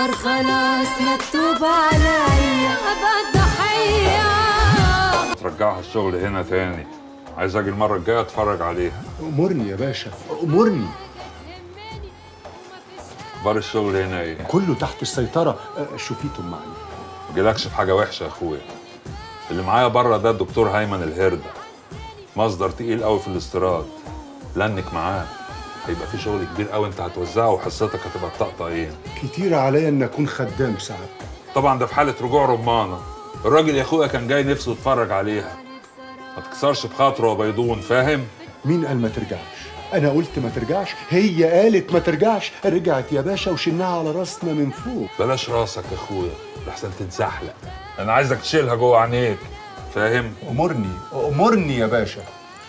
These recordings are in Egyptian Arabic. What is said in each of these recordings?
صار خلاص مكتوب عليا ابقى الضحيه ترجعها الشغل هنا تاني عايز اجي المره الجايه اتفرج عليها امرني يا باشا امرني اخبار الشغل هنا ايه كله تحت السيطرة أه، شوفيتم معي ما جالكش في حاجه وحشه يا اخويا اللي معايا بره ده الدكتور هيمن الهرده مصدر تقيل قوي في الاستيراد لنك معاه هيبقى في شغل كبير قوي انت هتوزعه وحصتك هتبقى الطقطقين كتير عليا ان اكون خدام ساعات طبعا ده في حاله رجوع رمانه الراجل يا اخويا كان جاي نفسه يتفرج عليها ما تكسرش بخاطره يا بيضون فاهم مين قال ما ترجعش انا قلت ما ترجعش هي قالت ما ترجعش رجعت يا باشا وشلناها على راسنا من فوق بلاش راسك يا اخويا لحسن تتزحلق انا عايزك تشيلها جوه عينيك فاهم امرني امرني يا باشا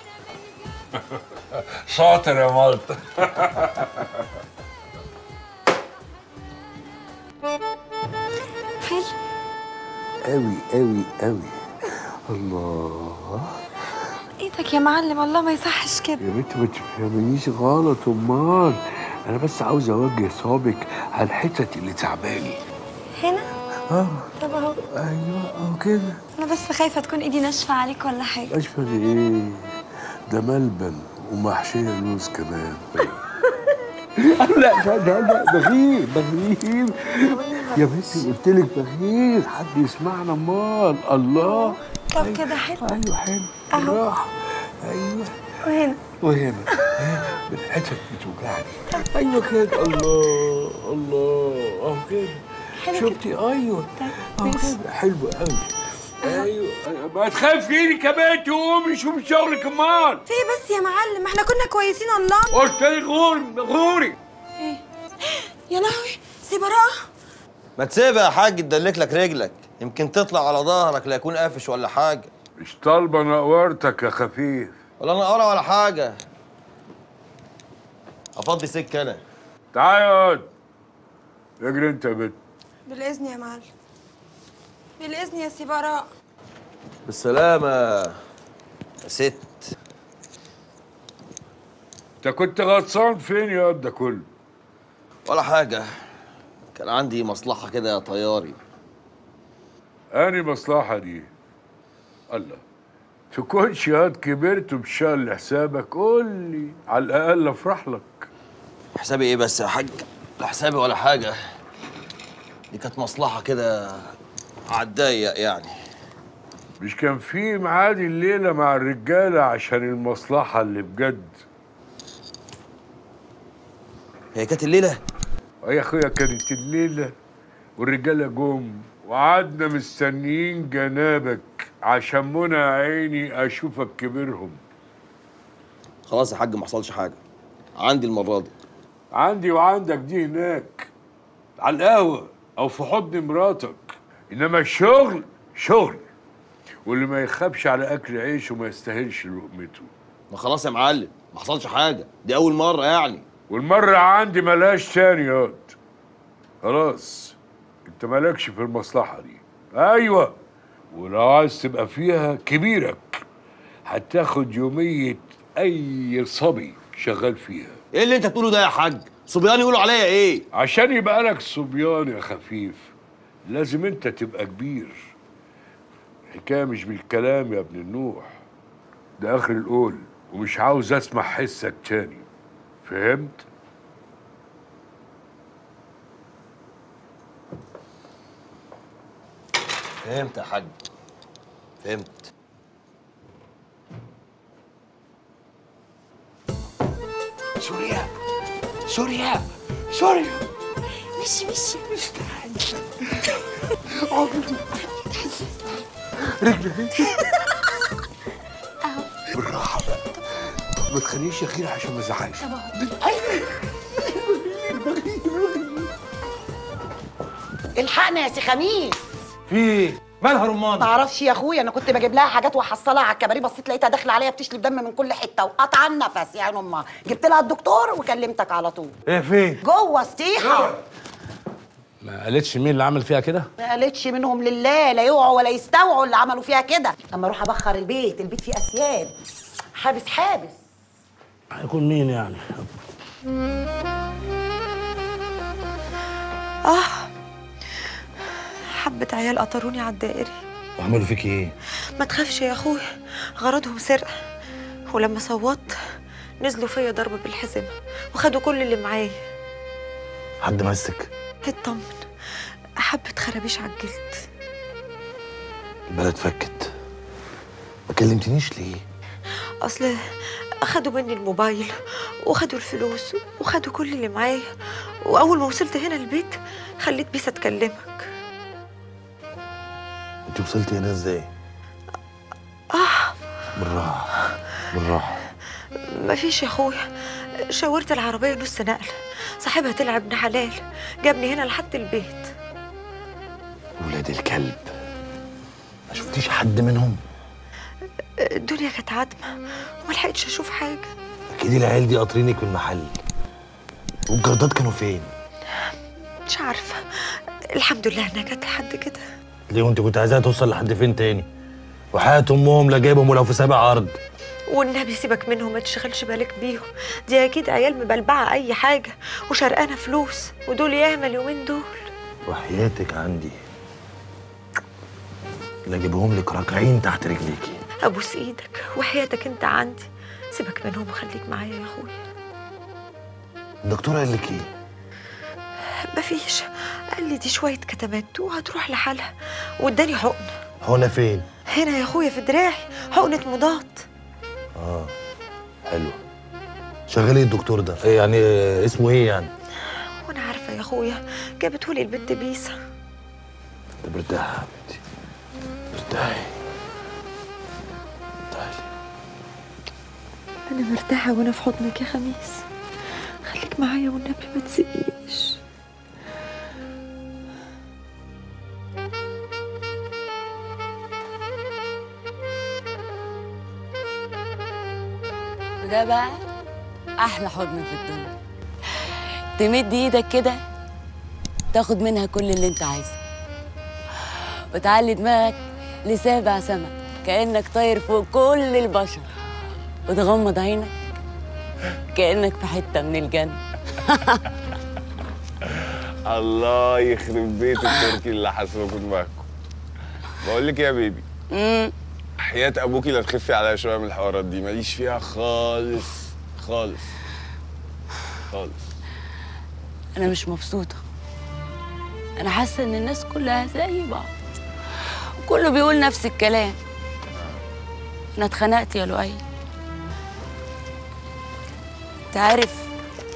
شاطر يا مالطا حلو قوي قوي قوي الله ايدك يا معلم الله ما يصحش كده يا بنت ما تفهمنيش غلط امال انا بس عاوز اوجه صابك على الحتت اللي تعباني هنا اه طب اهو ايوه اهو كده انا بس خايفه تكون ايدي ناشفه عليك ولا حاجه اشفى ايه ده ملبن ومحشيه لوز كمان لا لا لا لا بغير بغير يا بنتي قلت لك بغير حد يسمعنا امال الله طب كده حلو ايوه حلو أهو. بالراحه ايوه وهنا وهنا الحتت بتوجعني ايوه كده الله الله اهو كده حلو شفتي ايوه اهو ماشي. كده حلو قوي ايوه أيوة. ما تخافيني كمان تقومي شوفي شغلك امال في إيه بس يا معلم احنا كنا كويسين الله قلت لك غوري غوري يا لهوي سي براءه ما تسيبها يا حاج تدلك لك رجلك يمكن تطلع على ظهرك لا يكون قافش ولا حاجه مش طالبه نقورتك يا خفيف ولا نقرة ولا حاجه افضي سكه انا تعالى اقعد اجري انت يا بنت بالاذن يا معلم بالاذن يا سي براء بالسلامه يا ست انت كنت غطسان فين يا قد ده كله ولا حاجه كان عندي مصلحه كده يا طياري اني مصلحه دي الله تكونش ياض كبرت وبشال لحسابك قول لي على الاقل افرح لك حسابي ايه بس يا حاج لا حسابي ولا حاجه دي كانت مصلحه كده على الضيق يعني مش كان في ميعاد الليله مع الرجاله عشان المصلحه اللي بجد هي كانت الليله يا اخويا كانت الليله والرجاله جم وقعدنا مستنيين جنابك عشان منى عيني اشوفك كبرهم خلاص يا حاج ما حصلش حاجه عندي المره دي عندي وعندك دي هناك على القهوة أو في حضن مراتك إنما الشغل شغل واللي ما يخافش على أكل عيشه ما يستاهلش لقمته ما خلاص يا معلم ما حصلش حاجه دي اول مره يعني والمرة عندي ملاش تاني ياض خلاص انت مالكش في المصلحة دي ايوه ولو عايز تبقى فيها كبيرك هتاخد يومية اي صبي شغال فيها ايه اللي انت بتقوله ده يا حاج صبيان يقولوا عليا ايه عشان يبقى لك صبيان يا خفيف لازم انت تبقى كبير الحكايه مش بالكلام يا ابن النوح ده اخر القول ومش عاوز اسمع حسك تاني فهمت فهمت يا حاج فهمت سوريا سوريا سوريا مشي مشي بالراحه بقى ما تخلينيش اخير عشان ما ازعلش الحقنا يا سي خميس في ايه مالها رمان ما اعرفش يا اخويا انا كنت بجيب لها حاجات واحصلها على الكباريه بصيت لقيتها داخله عليا بتشلب دم من كل حته وقطع النفس يعني امها جبت لها الدكتور وكلمتك على طول ايه فين؟ جوه استيحه ما قالتش مين اللي عمل فيها كده؟ ما قالتش منهم لله لا يوعوا ولا يستوعوا اللي عملوا فيها كده اما اروح ابخر البيت البيت فيه اسياد حابس حابس هيكون مين يعني؟ اه حبة عيال قطروني على الدائري وعملوا فيك ايه؟ ما تخافش يا اخويا غرضهم سرقة ولما صوت نزلوا فيا ضرب بالحزمة وخدوا كل اللي معايا حد مسك اطمن حبة خرابيش على الجلد البلد فكت ما كلمتنيش ليه؟ اصل اخدوا مني الموبايل وخدوا الفلوس وخدوا كل اللي معايا واول ما وصلت هنا البيت خليت بيسا تكلمك انت وصلتي هنا ازاي؟ اه بالراحة بالراحة مفيش يا اخويا شاورت العربية نص نقل صاحبها طلع ابن حلال جابني هنا لحد البيت ولاد الكلب ما شفتيش حد منهم؟ الدنيا كانت عتمة وملحقتش اشوف حاجة اكيد العيال دي قاطرينك من المحل والجردات كانوا فين؟ مش عارفة الحمد لله انها جت لحد كده ليه وانت كنت عايزاها توصل لحد فين تاني؟ وحياة امهم لا جايبهم ولو في سابع ارض والنبي سيبك منهم ما تشغلش بالك بيهم دي اكيد عيال مبلبعة اي حاجة وشرقانة فلوس ودول ياما اليومين دول وحياتك عندي لا اجيبهم لك راكعين تحت رجليكي ابوس ايدك وحياتك انت عندي سيبك منهم وخليك معايا يا اخويا الدكتور قال لك ايه؟ مفيش قال لي دي شوية كتمات وهتروح لحالها واداني حقن هنا فين؟ هنا يا اخويا في دراعي حقنة مضاد اه حلو شغال ايه الدكتور ده؟ إيه يعني آه، اسمه ايه يعني؟ وانا عارفة يا اخويا جابتهولي البنت بيسا طب ارتاحي يا حبيبتي ارتاحي ارتاحي انا مرتاحة وانا في حضنك يا خميس خليك معايا والنبي ما تسيبنيش وده بقى احلى حضن في الدنيا تمد ايدك كده تاخد منها كل اللي انت عايزه وتعلي دماغك لسابع سما كانك طاير فوق كل البشر وتغمض عينك كانك في حته من الجنه الله يخرب بيت التركي اللي حاسبكوا دماغكم بقول لك إيه يا بيبي امم حياة ابوكي لا تخفي عليا شويه من الحوارات دي ماليش فيها خالص خالص خالص انا مش مبسوطه انا حاسه ان الناس كلها زي بعض وكله بيقول نفس الكلام انا اتخنقت يا لؤي انت عارف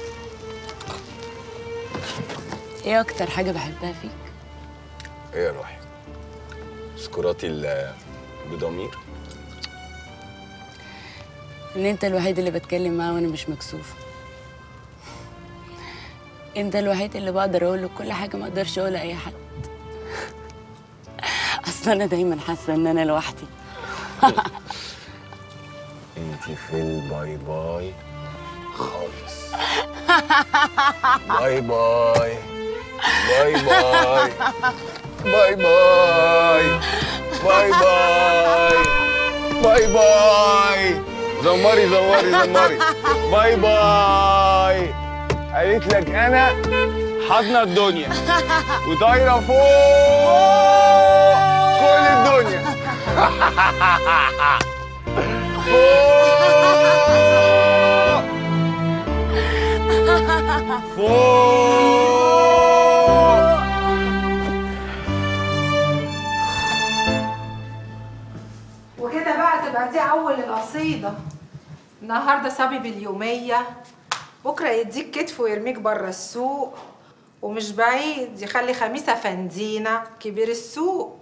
ايه اكتر حاجه بحبها فيك ايه يا روحي سكراتي ال- بضمير ان انت الوحيد اللي بتكلم معاه وانا مش مكسوفه انت الوحيد اللي بقدر اقول له كل حاجه ما اقدرش اقولها لاي حد اصلا انا دايما حاسه ان انا لوحدي انت في الباي باي خالص باي باي باي باي باي باي باي باي باي باي زمري زمري زمري باي باي قالت لك انا حاضنه الدنيا وطايره فوق كل الدنيا فوق فوق وكده بقى تبقى دي أول القصيدة النهاردة صبي باليومية بكرة يديك كتف ويرميك بره السوق ومش بعيد يخلي خميسة فندينا كبير السوق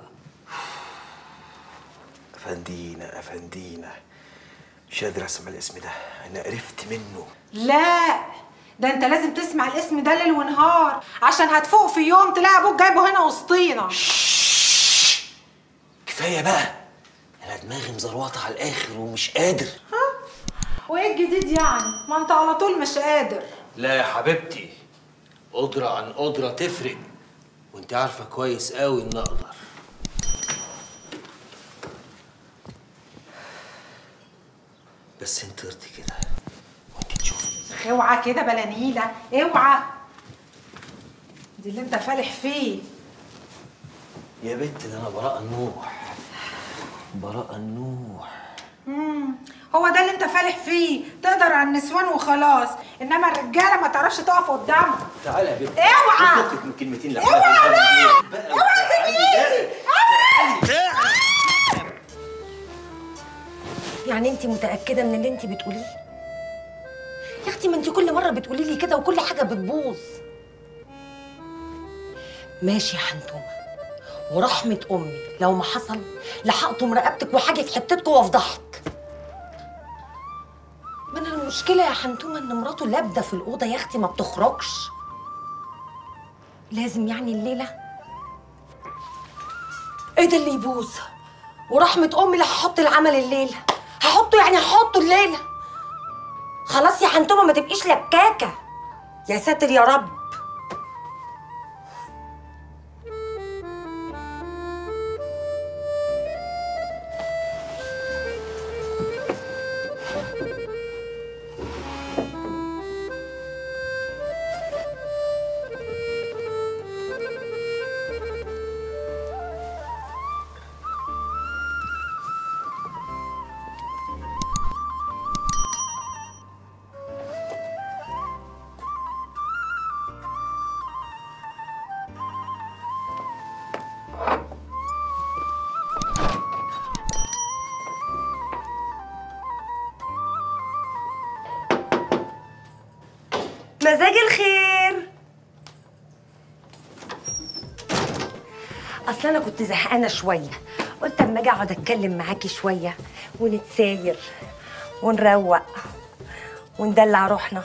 افندينا افندينا مش قادر اسمع الاسم ده انا قرفت منه لا ده انت لازم تسمع الاسم ده ليل ونهار عشان هتفوق في يوم تلاقي ابوك جايبه هنا وسطينا كفايه بقى انا دماغي مزروطه على الاخر ومش قادر وايه الجديد يعني ما انت على طول مش قادر لا يا حبيبتي قدرة عن قدرة تفرق وانت عارفة كويس قوي ان اقدر بس انت قلت كده اوعى كده بلا نيلة اوعى دي اللي انت فالح فيه يا بنت ده انا براءة النوح براءة النوح مم. هو ده اللي انت فالح فيه تقدر على النسوان وخلاص انما الرجاله ما تعرفش تقف قدامهم تعالى يا بنت اوعى! فكك من كلمتين اللي اوعى احنا بقى! اوعى سيبيني يعني انت متاكده من اللي انت بتقوليه يا اختي ما انت كل مره بتقولي لي كده وكل حاجه بتبوظ ماشي يا حنتومه ورحمه امي لو ما حصل لحقتم رقبتك وحاجه في حتتكم وافضحك ما انا المشكله يا حنتومه ان مراته لابده في الاوضه يا اختي ما بتخرجش لازم يعني الليله ايه ده اللي يبوظ ورحمه امي لا هحط العمل الليله هحطه يعني هحطه الليله خلاص يا حنتومه ما تبقيش لكاكه يا ساتر يا رب مزاج الخير اصل انا كنت زهقانه شويه قلت اما اجي اقعد اتكلم معاكي شويه ونتساير ونروق وندلع روحنا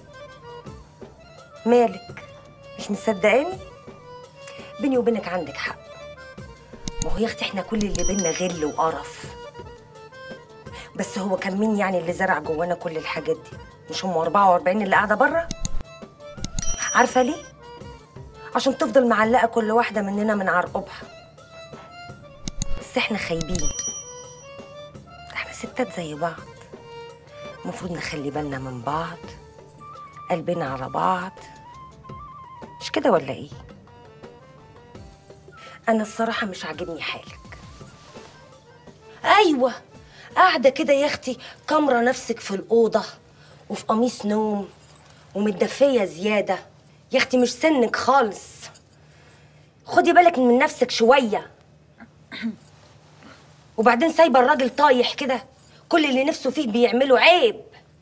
مالك مش مصدقاني بيني وبينك عندك حق ما هو يا اختي احنا كل اللي بينا غل وقرف بس هو كان مين يعني اللي زرع جوانا كل الحاجات دي مش هم 44 اللي قاعده بره عارفه ليه عشان تفضل معلقه كل واحده مننا من عرقوبها بس احنا خايبين احنا ستات زي بعض المفروض نخلي بالنا من بعض قلبنا على بعض مش كده ولا ايه انا الصراحه مش عاجبني حالك ايوه قاعده كده يا اختي كامره نفسك في الاوضه وفي قميص نوم ومتدفيه زياده يا اختي مش سنك خالص خدي بالك من نفسك شويه وبعدين سايبه الراجل طايح كده كل اللي نفسه فيه بيعمله عيب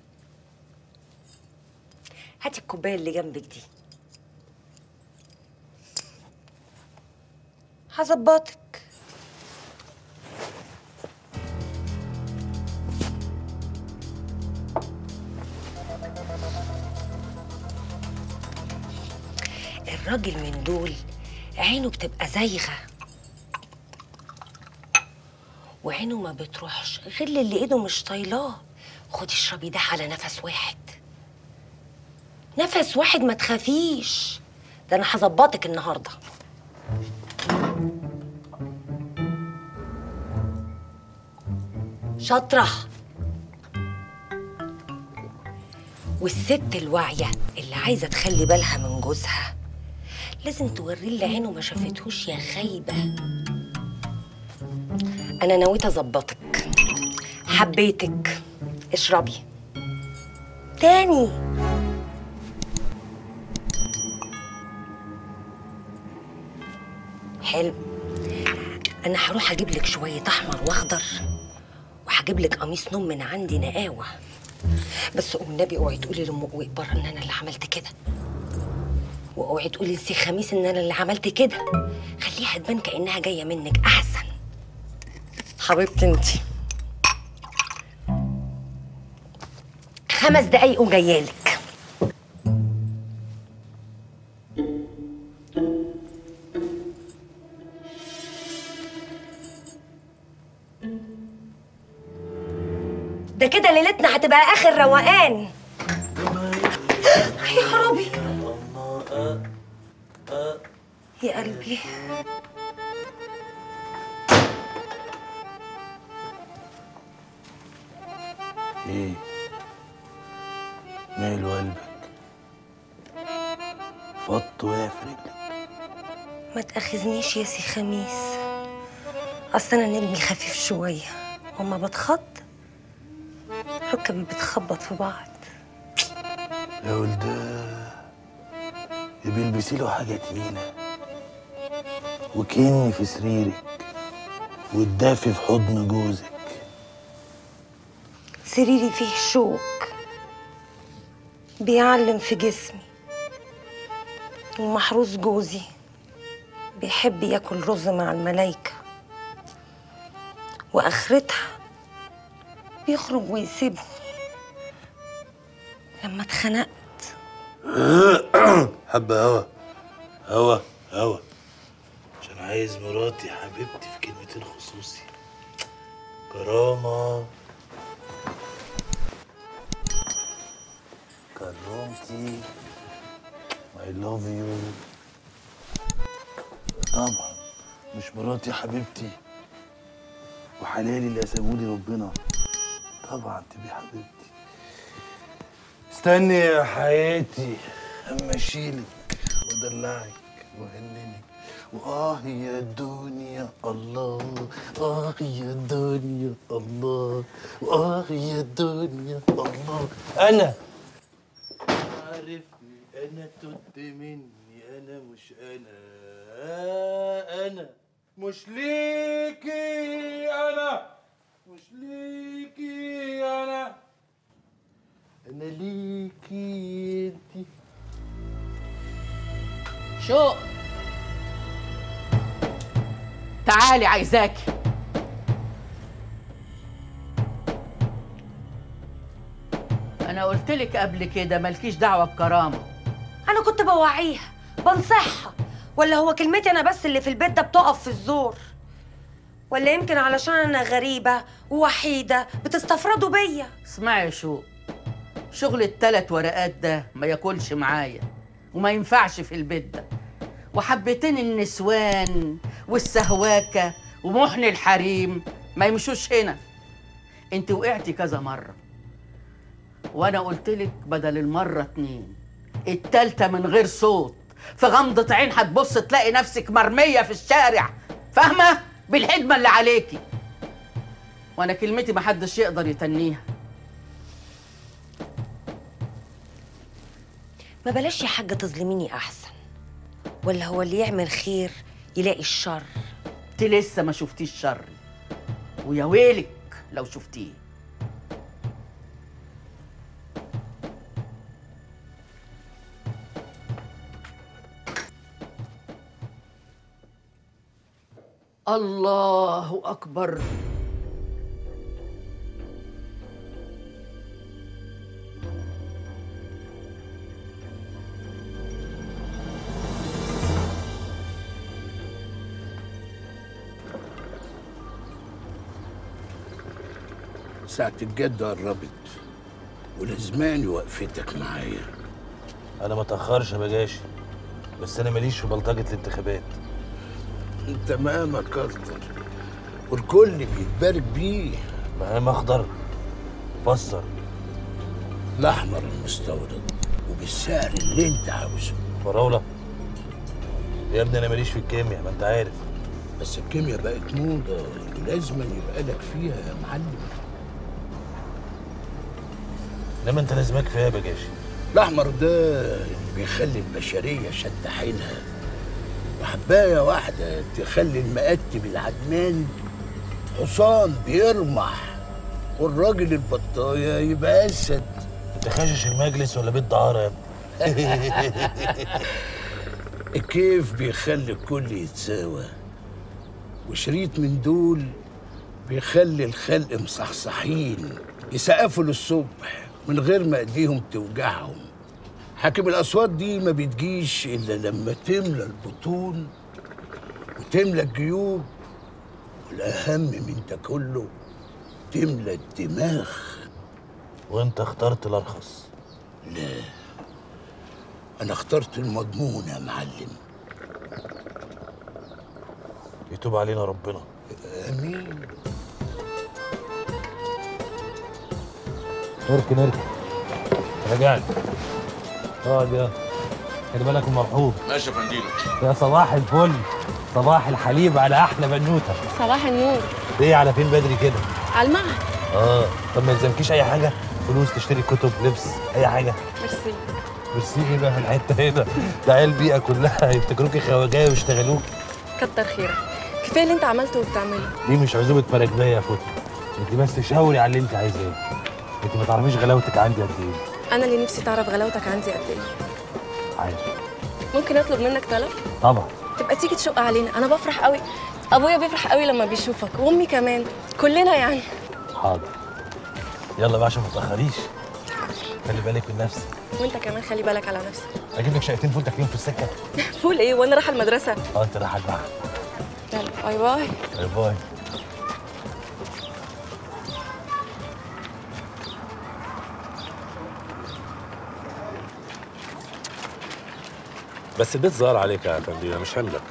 هاتي الكوبايه اللي جنبك دي هظبطك الراجل من دول عينه بتبقى زايغه وعينه ما بتروحش غير اللي ايده مش طايلاه خدي اشربي ده على نفس واحد نفس واحد ما تخافيش ده انا هظبطك النهارده شاطره والست الواعيه اللي عايزه تخلي بالها من جوزها لازم توريه اللي عينه ما شافتهوش يا خايبه انا نويت اظبطك حبيتك اشربي تاني حلو انا هروح اجيب لك شويه احمر واخضر وهجيب لك قميص نوم من عندي نقاوه بس والنبي اوعي تقولي لام بره ان انا اللي عملت كده واوعي تقولي لسي خميس ان انا اللي عملت كده خليها تبان كانها جايه منك احسن حبيبتي انتي خمس دقايق وجايالك ده كده ليلتنا هتبقى اخر روقان يا خرابي يا قلبي ايه ماله قلبك فط وقع في رجلك ما تاخذنيش يا سي خميس اصل انا نجمي خفيف شويه وما بتخض ركبي بتخبط في بعض يا ولد بيلبسي له حاجة تقيلة وكني في سريرك والدافي في حضن جوزك سريري فيه شوك بيعلم في جسمي ومحروس جوزي بيحب ياكل رز مع الملايكة وآخرتها بيخرج ويسيبني لما اتخنقت حبة هوا هوا هوا عشان عايز مراتي حبيبتي في كلمتين خصوصي كرامة كرامتي I love you طبعا مش مراتي حبيبتي وحلالي اللي قسمهولي ربنا طبعا تبقي حبيبتي استني يا حياتي اما اشيلك وادلعك واهننك واه يا دنيا الله اه يا دنيا الله واه يا دنيا الله انا عارفني انا تد مني انا مش انا انا مش ليكي انا مش ليكي انا انا ليكي انتي شو تعالي عايزاكي انا قلت لك قبل كده مالكيش دعوه بكرامه انا كنت بوعيها بنصحها ولا هو كلمتي انا بس اللي في البيت ده بتقف في الزور ولا يمكن علشان انا غريبه ووحيده بتستفردوا بيا اسمعي يا شو شغل التلات ورقات ده ما ياكلش معايا وما ينفعش في البيت ده وحبتين النسوان والسهواكة ومحن الحريم ما يمشوش هنا انت وقعتي كذا مرة وانا قلتلك بدل المرة اتنين التالتة من غير صوت في غمضة عين هتبص تلاقي نفسك مرمية في الشارع فاهمة بالحدمة اللي عليكي وانا كلمتي محدش يقدر يتنيها ما بلاش يا حاجه تظلميني احسن ولا هو اللي يعمل خير يلاقي الشر انت لسه ما شفتيش شري ويا ويلك لو شفتيه الله اكبر ساعة الجد قربت ولازماني وقفتك معايا انا ما اتاخرش يا بجاشي بس انا ماليش في بلطجه الانتخابات انت مقامك اكتر والكل بيتبارك بيه مقام اخضر فسر الاحمر المستورد وبالسعر اللي انت عاوزه فراوله يا ابني انا ماليش في الكيمياء ما انت عارف بس الكيمياء بقت موضه ولازم يبقى لك فيها يا معلم انما انت لازمك فيها يا بجاشي الاحمر ده اللي بيخلي البشريه شد حيلها وحبايه واحده تخلي المقتب العدمان حصان بيرمح والراجل البطايه يبقى اسد انت خاشش المجلس ولا بيت دعاره يا ابني الكيف بيخلي الكل يتساوى وشريط من دول بيخلي الخلق مصحصحين يسقفوا للصبح من غير ما ايديهم توجعهم حاكم الاصوات دي ما بتجيش الا لما تملى البطون وتملى الجيوب والاهم من ده كله تملى الدماغ وانت اخترت الارخص لا انا اخترت المضمون يا معلم يتوب علينا ربنا امين اركن اركن رجعني اقعد يا خلي بالك من مرحوب ماشي يا فندينا يا صباح الفل صباح الحليب على احلى بنوته صباح النور ايه على فين بدري كده على المعهد اه طب ما يلزمكيش اي حاجه فلوس تشتري كتب لبس اي حاجه ميرسي ميرسي ايه بقى في الحته هنا ده عيال البيئه كلها يفتكروكي خواجايه ويشتغلوك كتر خيرك كفايه اللي انت عملته وبتعمله دي مش عزومه مراكبيه يا فوتو انت بس شاوري على اللي انت عايزاه انت ما تعرفيش غلاوتك عندي قد ايه انا اللي نفسي تعرف غلاوتك عندي قد ايه عايز ممكن اطلب منك طلب طبعا تبقى تيجي تشق علينا انا بفرح قوي ابويا بيفرح قوي لما بيشوفك وامي كمان كلنا يعني حاضر يلا بقى عشان ما تاخريش خلي بالك من نفسك وانت كمان خلي بالك على نفسك اجيب لك شقتين فول تاكلين في السكه فول ايه وانا رايحه المدرسه اه انت رايحه المعهد يلا باي باي باي باي بس البيت ظهر عليك يا فندم مش هملك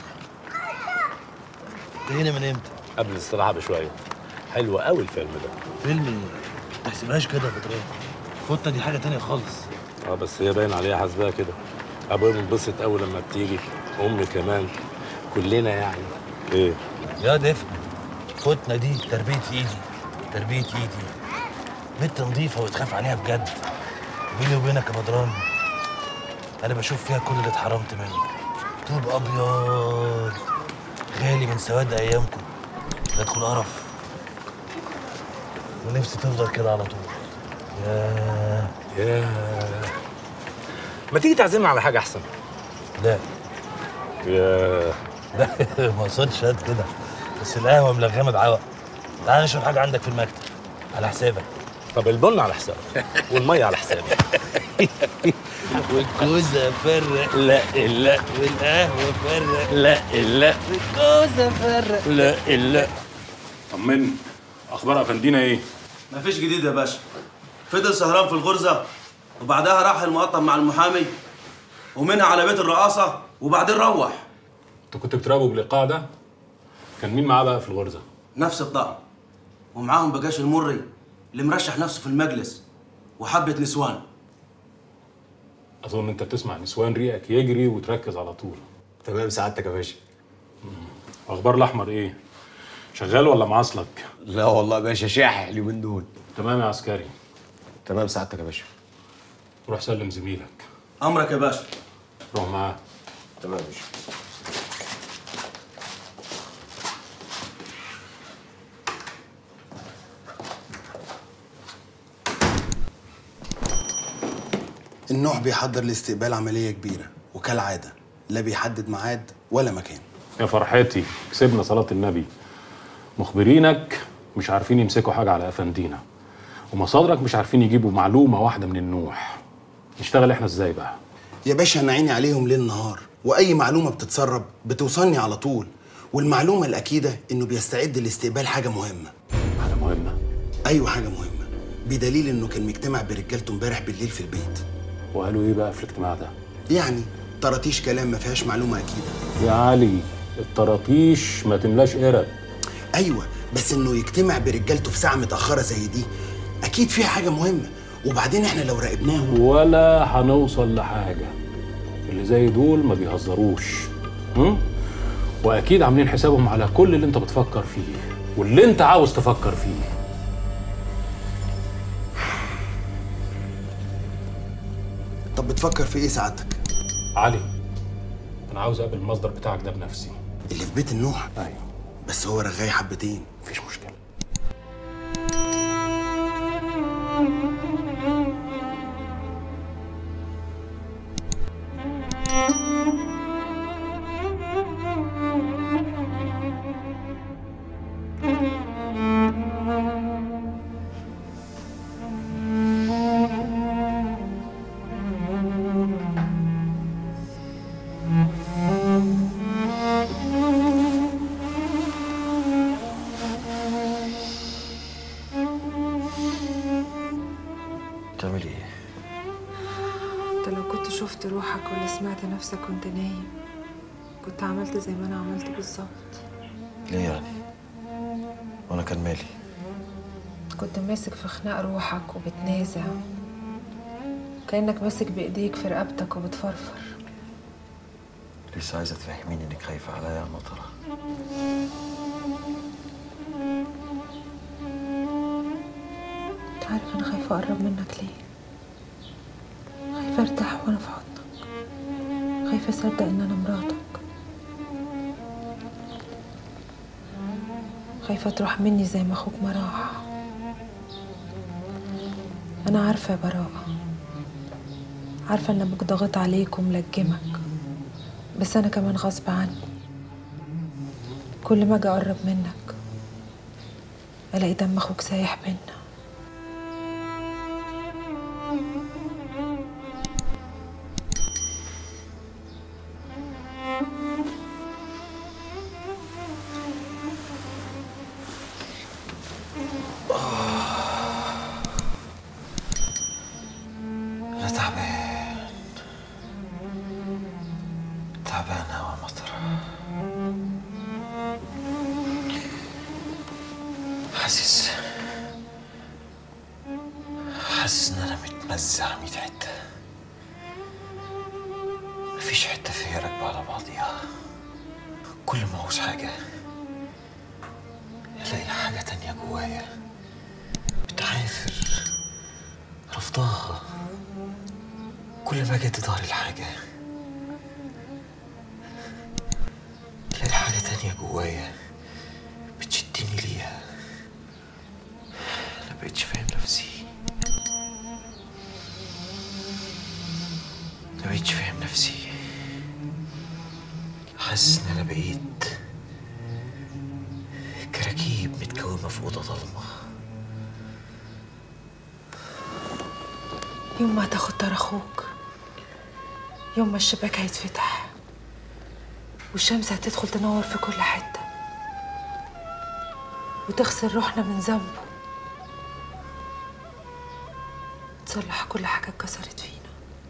انت هنا من امتى؟ قبل الاستراحه بشويه حلو قوي الفيلم ده فيلم ايه؟ ما تحسبهاش كده يا بطريق فوتة دي حاجة تانية خالص اه بس هي باين عليها حاسباها كده ابويا بينبسط قوي لما بتيجي امي كمان كلنا يعني ايه يا دفء فوتنا دي تربية ايدي تربية ايدي بنت نظيفة وتخاف عليها بجد بيني وبينك يا بدران انا بشوف فيها كل اللي اتحرمت منه طوب ابيض غالي من سواد ايامكم ادخل قرف ونفسي تفضل كده على طول يا يا ما تيجي تعزمنا على حاجه احسن لا يا لا ما اقصدش هات كده بس القهوه ملغمه بعوق تعال نشرب حاجه عندك في المكتب على حسابك طب البن على حسابك والميه على حسابي والكوزه فرق لا لا والقهوه فرق لا لا والكوزه فرق لا لا طمني اخبار افندينا ايه مفيش جديد يا باشا فضل سهران في الغرزة وبعدها راح المقطم مع المحامي ومنها على بيت الرقاصة وبعدين روح انت كنت بتراقبه بالايقاع ده كان مين معاه بقى في الغرزه نفس الطقم ومعاهم بجاش المري اللي مرشح نفسه في المجلس وحبة نسوان اظن انت بتسمع نسوان ريقك يجري وتركز على طول تمام سعادتك يا باشا اخبار الاحمر ايه شغال ولا معاصلك لا والله يا باشا شاحح اليومين دول تمام يا عسكري تمام سعادتك يا باشا روح سلم زميلك أمرك يا باشا روح معاه تمام يا باشا النوح بيحضر لاستقبال عملية كبيرة وكالعادة لا بيحدد ميعاد ولا مكان يا فرحتي كسبنا صلاة النبي مخبرينك مش عارفين يمسكوا حاجة على أفندينا ومصادرك مش عارفين يجيبوا معلومة واحدة من النوح نشتغل احنا ازاي بقى يا باشا أنا عيني عليهم ليل نهار وأي معلومة بتتسرب بتوصلني على طول والمعلومة الأكيدة إنه بيستعد لاستقبال حاجة مهمة حاجة مهمة أيوة حاجة مهمة بدليل إنه كان مجتمع برجالته امبارح بالليل في البيت وقالوا ايه بقى في الاجتماع ده يعني طرطيش كلام ما فيهاش معلومة أكيدة يا علي الطراطيش ما تملاش قرب أيوة بس إنه يجتمع برجالته في ساعة متأخرة زي دي أكيد فيها حاجة مهمة وبعدين إحنا لو راقبناهم ولا هنوصل لحاجة اللي زي دول ما بيهزروش هم؟ واكيد عاملين حسابهم على كل اللي انت بتفكر فيه واللي انت عاوز تفكر فيه طب بتفكر في إيه سعادتك؟ علي انا عاوز اقابل المصدر بتاعك ده بنفسي اللي في بيت النوح ايوه بس هو رغاي حبتين مفيش مشكلة بتعملي ايه؟ انت لو كنت شفت روحك ولا سمعت نفسك وانت نايم كنت عملت زي ما انا عملت بالظبط ليه يعني؟ وانا كان مالي كنت ماسك في خناق روحك وبتنازع كأنك ماسك بإيديك في رقبتك وبتفرفر لسه عايزه تفهميني انك خايفه عليا يا مطره انت عارف انا خايفه اقرب منك ليه خايفه ارتاح وانا في حضنك خايفه اصدق ان انا مراتك خايفه تروح مني زي ما اخوك ما راح انا عارفه يا براءه عارفه ان ابوك ضاغط عليك وملجمك بس انا كمان غصب عني كل ما اجي اقرب منك الاقي دم اخوك سايح بينا انا تعبان تعبان أوي يا مطره حاسس حاسس ان انا متمزع ميت حته مفيش حته فيا راكبه على بعضيها كل ما عاوز حاجه الاقي حاجه تانية جوايا بتعافر رفضاها كل ما جت ظهر الحاجه الاقي حاجه تانية جوايا بتشدني ليها انا مبقتش فاهم نفسي مبقتش فاهم نفسي حاسس ان انا بقيت كراكيب متكومه في اوضه ضلمه يوم ما هتاخد طار اخوك يوم ما الشباك هيتفتح والشمس هتدخل تنور في كل حتة وتغسل روحنا من ذنبه تصلح كل حاجة اتكسرت فينا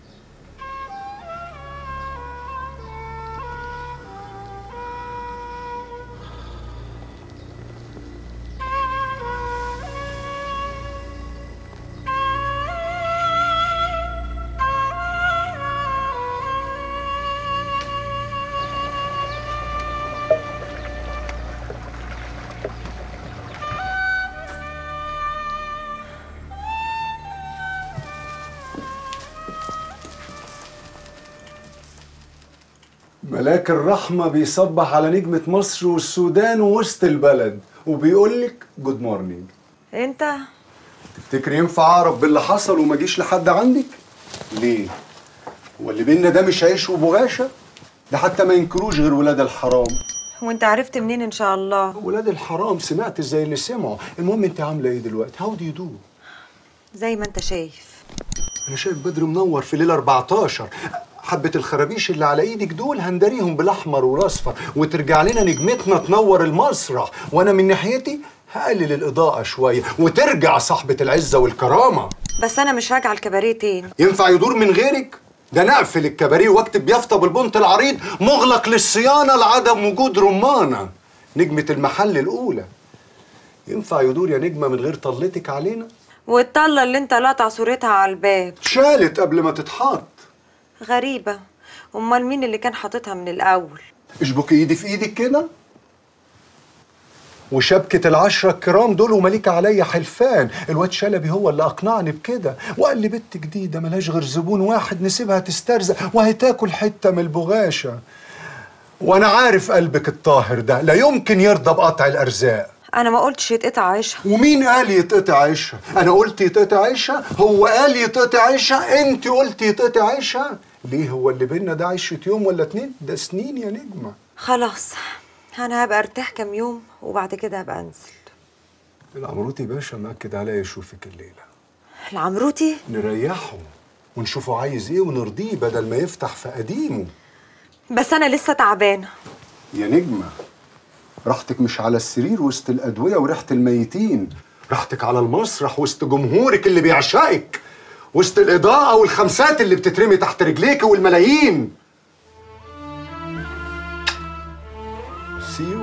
ملاك الرحمة بيصبح على نجمة مصر والسودان ووسط البلد وبيقول لك جود مورنينج انت تفتكر ينفع اعرف باللي حصل وما اجيش لحد عندك؟ ليه؟ هو اللي بينا ده مش عيش وبغاشة؟ ده حتى ما ينكروش غير ولاد الحرام وانت عرفت منين ان شاء الله ولاد الحرام سمعت زي اللي سمعوا المهم انت عامله ايه دلوقتي هاو دو يو دو زي ما انت شايف انا شايف بدر منور في ليله 14 حبة الخرابيش اللي على ايدك دول هندريهم بالاحمر والاصفر وترجع لنا نجمتنا تنور المسرح وانا من ناحيتي هقلل الاضاءة شوية وترجع صاحبة العزة والكرامة بس انا مش راجعه الكباريه تاني ينفع يدور من غيرك؟ ده نقفل الكباريه واكتب يافطة بالبنط العريض مغلق للصيانة لعدم وجود رمانة نجمة المحل الأولى ينفع يدور يا نجمة من غير طلتك علينا؟ والطله اللي انت قاطع صورتها على الباب شالت قبل ما تتحط غريبه امال مين اللي كان حاططها من الاول اشبك ايدي في ايدك كده وشبكة العشرة الكرام دول ومليك عليا حلفان الواد شلبي هو اللي أقنعني بكده وقال لي بنت جديدة ملهاش غير زبون واحد نسيبها تسترزق وهتاكل حتة من البغاشة وأنا عارف قلبك الطاهر ده لا يمكن يرضى بقطع الأرزاق انا ما قلتش يتقطع عيشها ومين قال يتقطع عيشها؟ أنا قلت يتقطع عيشها هو قال يتقطع عيشها أنت قلت يتقطع عيشها ليه هو اللي بينا ده عيشة يوم ولا اتنين ده سنين يا نجمة خلاص انا هبقى ارتاح كام يوم وبعد كده هبقى انزل العمروتي باشا مأكد عليا يشوفك الليلة العمروتي نريحه ونشوفه عايز ايه ونرضيه بدل ما يفتح في قديمه بس انا لسه تعبانه يا نجمة راحتك مش على السرير وسط الأدوية وريحة الميتين راحتك على المسرح وسط جمهورك اللي بيعشقك وسط الإضاءة والخمسات اللي بتترمي تحت رجليك والملايين سي يو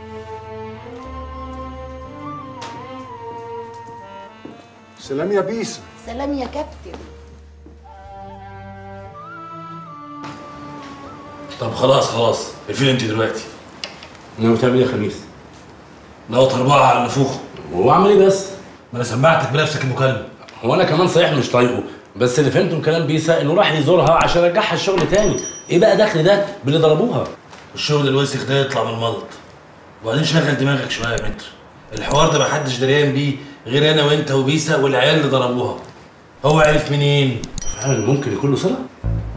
سلام يا بيسا سلام يا كابتن طب خلاص خلاص الفين انت دلوقتي ناوي تعمل ايه يا خميس؟ ناوي اربعه على النفوخ هو عمل ايه بس؟ ما انا سمعتك بنفسك المكالمه هو انا كمان صحيح مش طايقه بس اللي فهمته من كلام بيسا انه راح يزورها عشان يرجعها الشغل تاني ايه بقى دخل ده باللي ضربوها الشغل الوسخ ده يطلع من الملط وبعدين شغل دماغك شويه يا متر الحوار ده محدش دريان بيه غير انا وانت وبيسا والعيال اللي ضربوها هو عرف منين؟ فعلا ممكن يكون له صله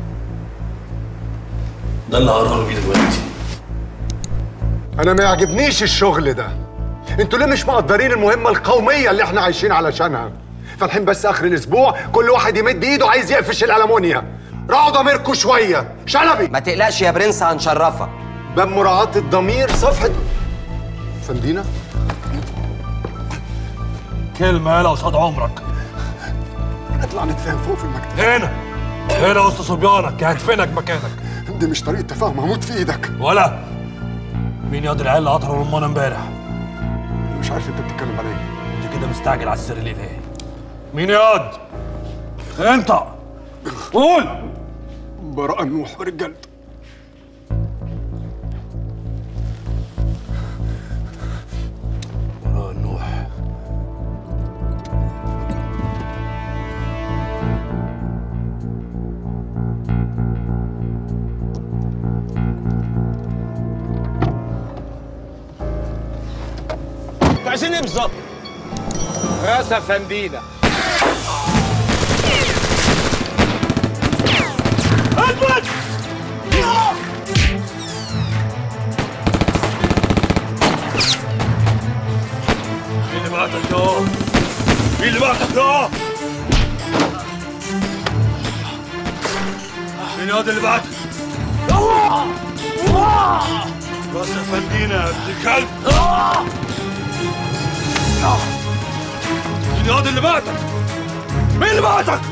ده اللي هقرر بيه دلوقتي انا ما يعجبنيش الشغل ده انتوا ليه مش مقدرين المهمه القوميه اللي احنا عايشين علشانها فالحين بس اخر الاسبوع كل واحد يمد ايده عايز يقفش الالمونيا راعوا ضميركم شويه شلبي ما تقلقش يا برنس هنشرفك باب مراعاه الضمير صفحه فندينا كلمه يالا قصاد عمرك نطلع نتفاهم فوق في المكتب هنا هنا وسط صبيانك هدفنك مكانك دي مش طريقه تفاهم هموت في ايدك ولا مين ياض العيال اللي قطروا رمانه امبارح؟ مش عارف انت بتتكلم على ايه انت كده مستعجل على السر ليه ليه؟ مين ياض؟ انت قول براء نوح ورجالته براء نوح عايزين ايه بالظبط؟ راسا فندينا اثبت مين اللي بعتك يا مين اللي بعتك يا مين ياض اللي بعتك راس فندينا يا ابن الكلب مين ياض اللي بعتك مين اللي بعتك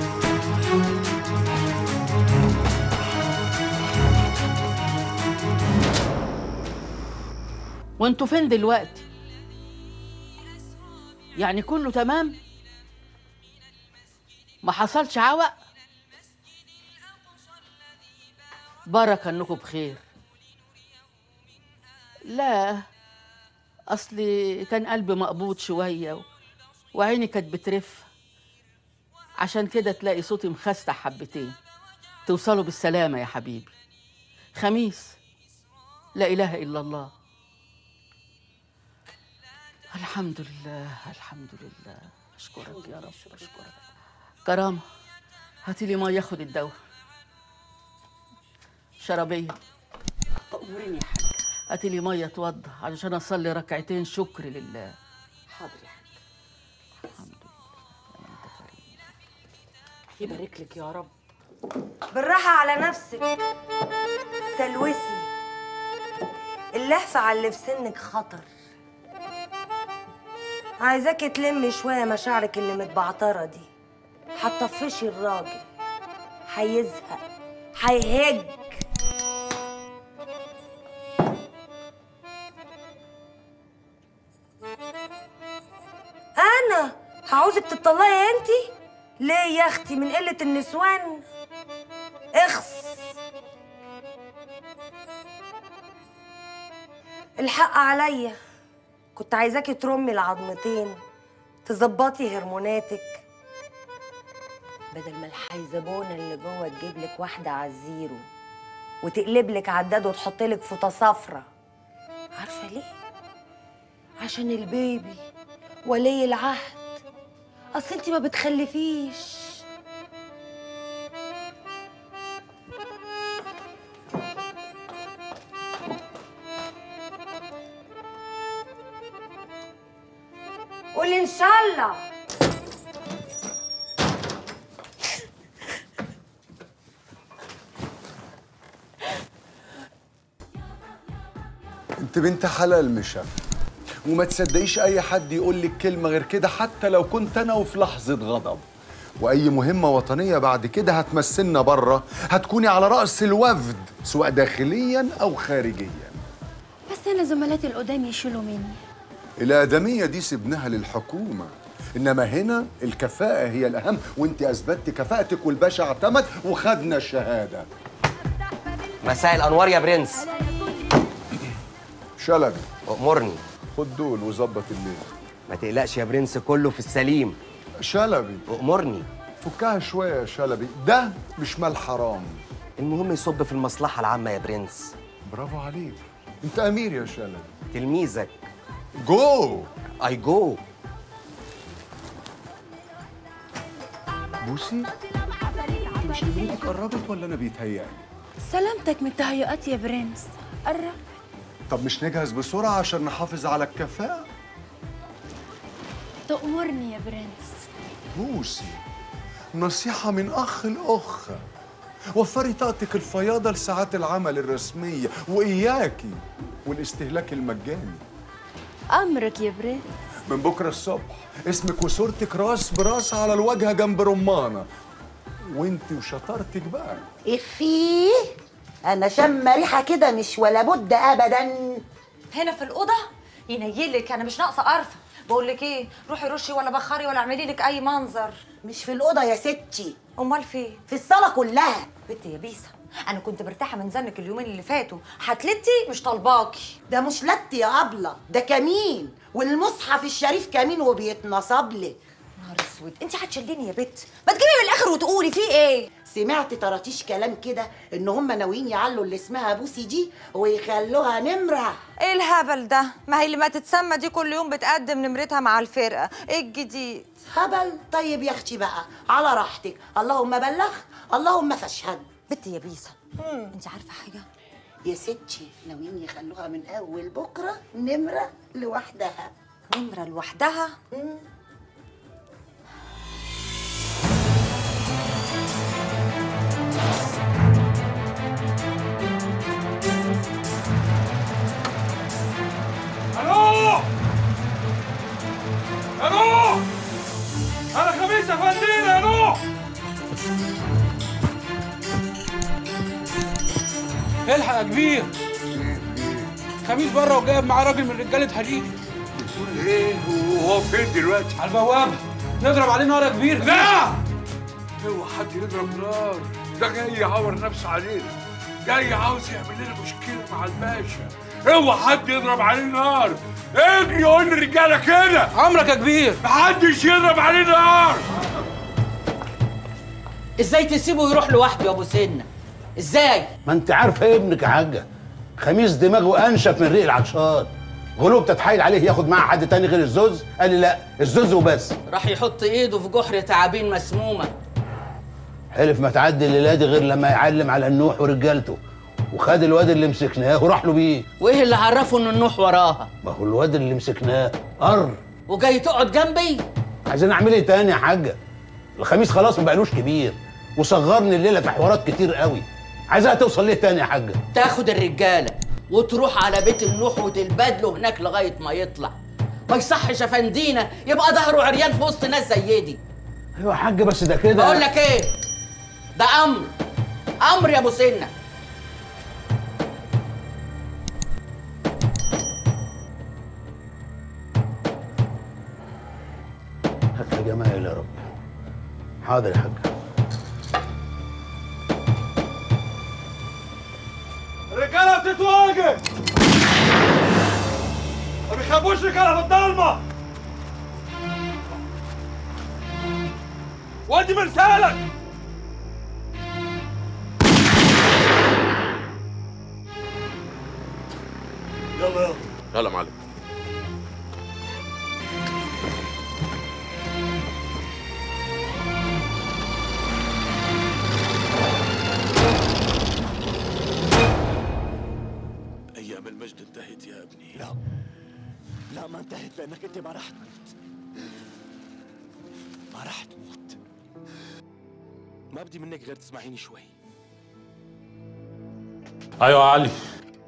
وانتوا فين دلوقتي يعني كله تمام ما حصلش عوق بركة انكم بخير لا اصلي كان قلبي مقبوض شوية و- وعيني كانت بترف عشان كده تلاقي صوتي مخستع حبتين توصلوا بالسلامة يا حبيبي خميس لا إله إلا الله الحمد لله الحمد لله أشكرك يا رب أشكرك كرامة هاتي لي مية خد الدواء شرابية تأمرني يا حاج هاتي لي مية اتوضى علشان أصلي ركعتين شكر لله حاضر يا حاج يبارك لك يا رب بالراحة على نفسك سلوسي اللهفة على اللي في سنك خطر عايزاكي تلمي شوية مشاعرك اللي متبعترة دي هتطفشي الراجل هيزهق هيهج انا هعوزك تطلقي انتي ليه يا اختي من قله النسوان اخس الحق عليا كنت عايزاكي ترمي العظمتين تظبطي هرموناتك بدل ما الحيزبونه اللي جوه تجيب لك واحده على الزيرو وتقلب لك عداد وتحط لك فوطه صفرة عارفه ليه عشان البيبي ولي العهد اصل انت ما بتخلفيش قولي ان شاء الله انت بنت حلال مشا وما تصدقيش اي حد يقول لك كلمه غير كده حتى لو كنت انا وفي لحظه غضب واي مهمه وطنيه بعد كده هتمثلنا بره هتكوني على راس الوفد سواء داخليا او خارجيا بس انا زملاتي القدام يشيلوا مني الادميه دي سبناها للحكومه انما هنا الكفاءه هي الاهم وانت اثبتت كفاءتك والباشا اعتمد وخدنا الشهاده مساء الانوار يا برنس شلبي امرني خد دول وظبط الليل ما تقلقش يا برنس كله في السليم شلبي امرني فكها شويه يا شلبي ده مش مال حرام المهم يصب في المصلحه العامه يا برنس برافو عليك انت امير يا شلبي تلميذك جو اي جو بوسي انت مش نمرتك قربت ولا انا بيتهيألي سلامتك من التهيؤات يا برنس قرب طب مش نجهز بسرعه عشان نحافظ على الكفاءه تأمرني يا برنس بوسي نصيحة من أخ لأخ وفري طاقتك الفياضة لساعات العمل الرسمية وإياكي والاستهلاك المجاني أمرك يا برنس من بكرة الصبح اسمك وصورتك راس براس على الواجهة جنب رمانة وانت وشطارتك بقى افيه انا شم ريحه كده مش ولا بد ابدا هنا في الاوضه ينيلك انا مش ناقصه قرفه بقول لك ايه روحي رشي ولا بخري ولا اعملي لك اي منظر مش في الاوضه يا ستي امال فين في الصاله كلها بنتي يا بيسا انا كنت مرتاحه من زنك اليومين اللي فاتوا هتلتي مش طالباكي ده مش لت يا ابله ده كمين والمصحف الشريف كمين وبيتنصب لي نهار اسود انت هتشليني يا بت ما تجيبي من الاخر وتقولي في ايه سمعت طراطيش كلام كده ان هم ناويين يعلوا اللي اسمها بوسي دي ويخلوها نمره ايه الهبل ده ما هي اللي ما تتسمى دي كل يوم بتقدم نمرتها مع الفرقه ايه الجديد هبل طيب يا اختي بقى على راحتك اللهم بلغ اللهم فاشهد بنتي يا بيسا انت عارفه حاجه يا ستي ناويين يخلوها من اول بكره نمره لوحدها نمره لوحدها الو الو انا خميس افندينا يا نوح الحق يا كبير خميس بره وجايب معاه راجل من رجاله حديد بتقول ايه وهو فين دلوقتي على البوابه نضرب عليه نار يا كبير لا اوعى حد يضرب نار ده جاي يعور نفسه علينا جاي عاوز يعمل لنا مشكله مع الباشا اوعى حد يضرب عليه نار اجري قول للرجاله كده امرك يا كبير محدش يضرب عليه نار ازاي تسيبه يروح لوحده يا ابو سنه ازاي ما انت عارفه ابنك يا حاجه خميس دماغه انشف من ريق العطشان غلوب تتحايل عليه ياخد معاه حد تاني غير الزوز قال لي لا الزوز وبس راح يحط ايده في جحر تعابين مسمومه حلف ما تعدي الليله دي غير لما يعلم على النوح ورجالته وخد الواد اللي مسكناه وراح له بيه وايه اللي عرفه ان النوح وراها ما هو الواد اللي مسكناه قر وجاي تقعد جنبي عايزين اعمل ايه تاني يا حاجه الخميس خلاص ما بقالوش كبير وصغرني الليله في حوارات كتير قوي عايزها توصل ليه تاني يا حاجه تاخد الرجاله وتروح على بيت النوح وتلبدله هناك لغايه ما يطلع ما يصحش يا فندينا يبقى ظهره عريان في وسط ناس زي دي ايوه يا حاج بس ده كده بقول لك ايه ده امر امر يا ابو سنه هات يا جمايل يا رب حاضر يا حاج الرجاله بتتواجه ما بيخافوش رجاله في الضلمه ودي مرسالك يلا يلا يلا يا معلم ايام المجد انتهت يا ابني لا لا ما انتهت لانك انت ما راح تموت ما راح تموت ما بدي منك غير تسمعيني شوي ايوه يا علي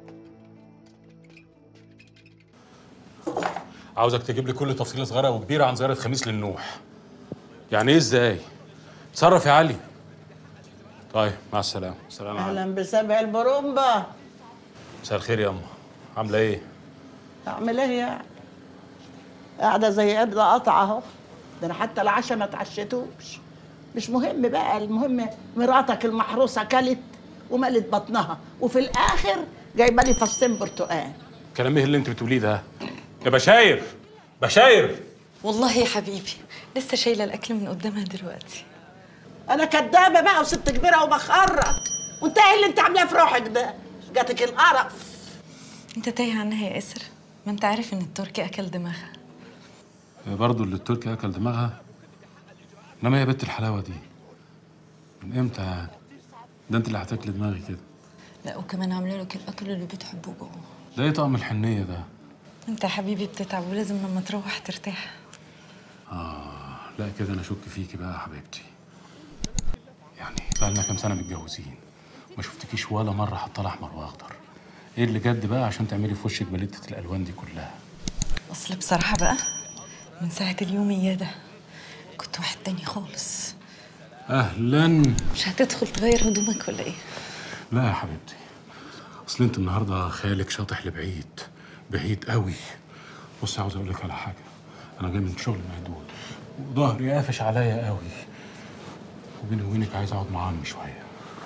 عاوزك تجيب لي كل تفصيله صغيره وكبيره عن زياره خميس للنوح يعني ايه ازاي اتصرف يا علي طيب مع السلامه سلام عليكم اهلا بسبع البرومبا مساء الخير يا اما عامله ايه اعمل ايه يعني قاعده زي قبضه قطعه اهو ده انا حتى العشاء ما اتعشيتوش مش مهم بقى المهم مراتك المحروسه كلت وملت بطنها وفي الاخر جايبه لي فصين برتقال كلام ايه اللي انت بتقوليه ده يا بشاير بشاير والله يا حبيبي لسه شايله الاكل من قدامها دلوقتي انا كدابه بقى وست كبيره وبخرج وانت ايه اللي انت عاملاه في روحك ده جاتك القرف انت تايه عنها يا اسر ما انت عارف ان التركي اكل دماغها برضه اللي التركي اكل دماغها انما يا بنت الحلاوه دي من امتى يعني ده انت اللي هتاكل دماغي كده لا وكمان عامله لك الاكل اللي بتحبه جوه ده ايه طقم الحنيه ده انت يا حبيبي بتتعب ولازم لما تروح ترتاح اه لا كده انا اشك فيكي بقى يا حبيبتي يعني بقالنا كام سنه متجوزين ما شفتكيش ولا مره حاطه احمر واخضر ايه اللي جد بقى عشان تعملي في وشك بلتة الالوان دي كلها اصل بصراحه بقى من ساعه اليوميه ده كنت واحد تاني خالص اهلا مش هتدخل تغير هدومك ولا ايه لا يا حبيبتي اصل انت النهارده خيالك شاطح لبعيد بعيد قوي بصي عاوز اقول لك على حاجه انا جاي من شغل مهدود وظهري قافش عليا قوي وبيني وبينك عايز اقعد مع عمي شويه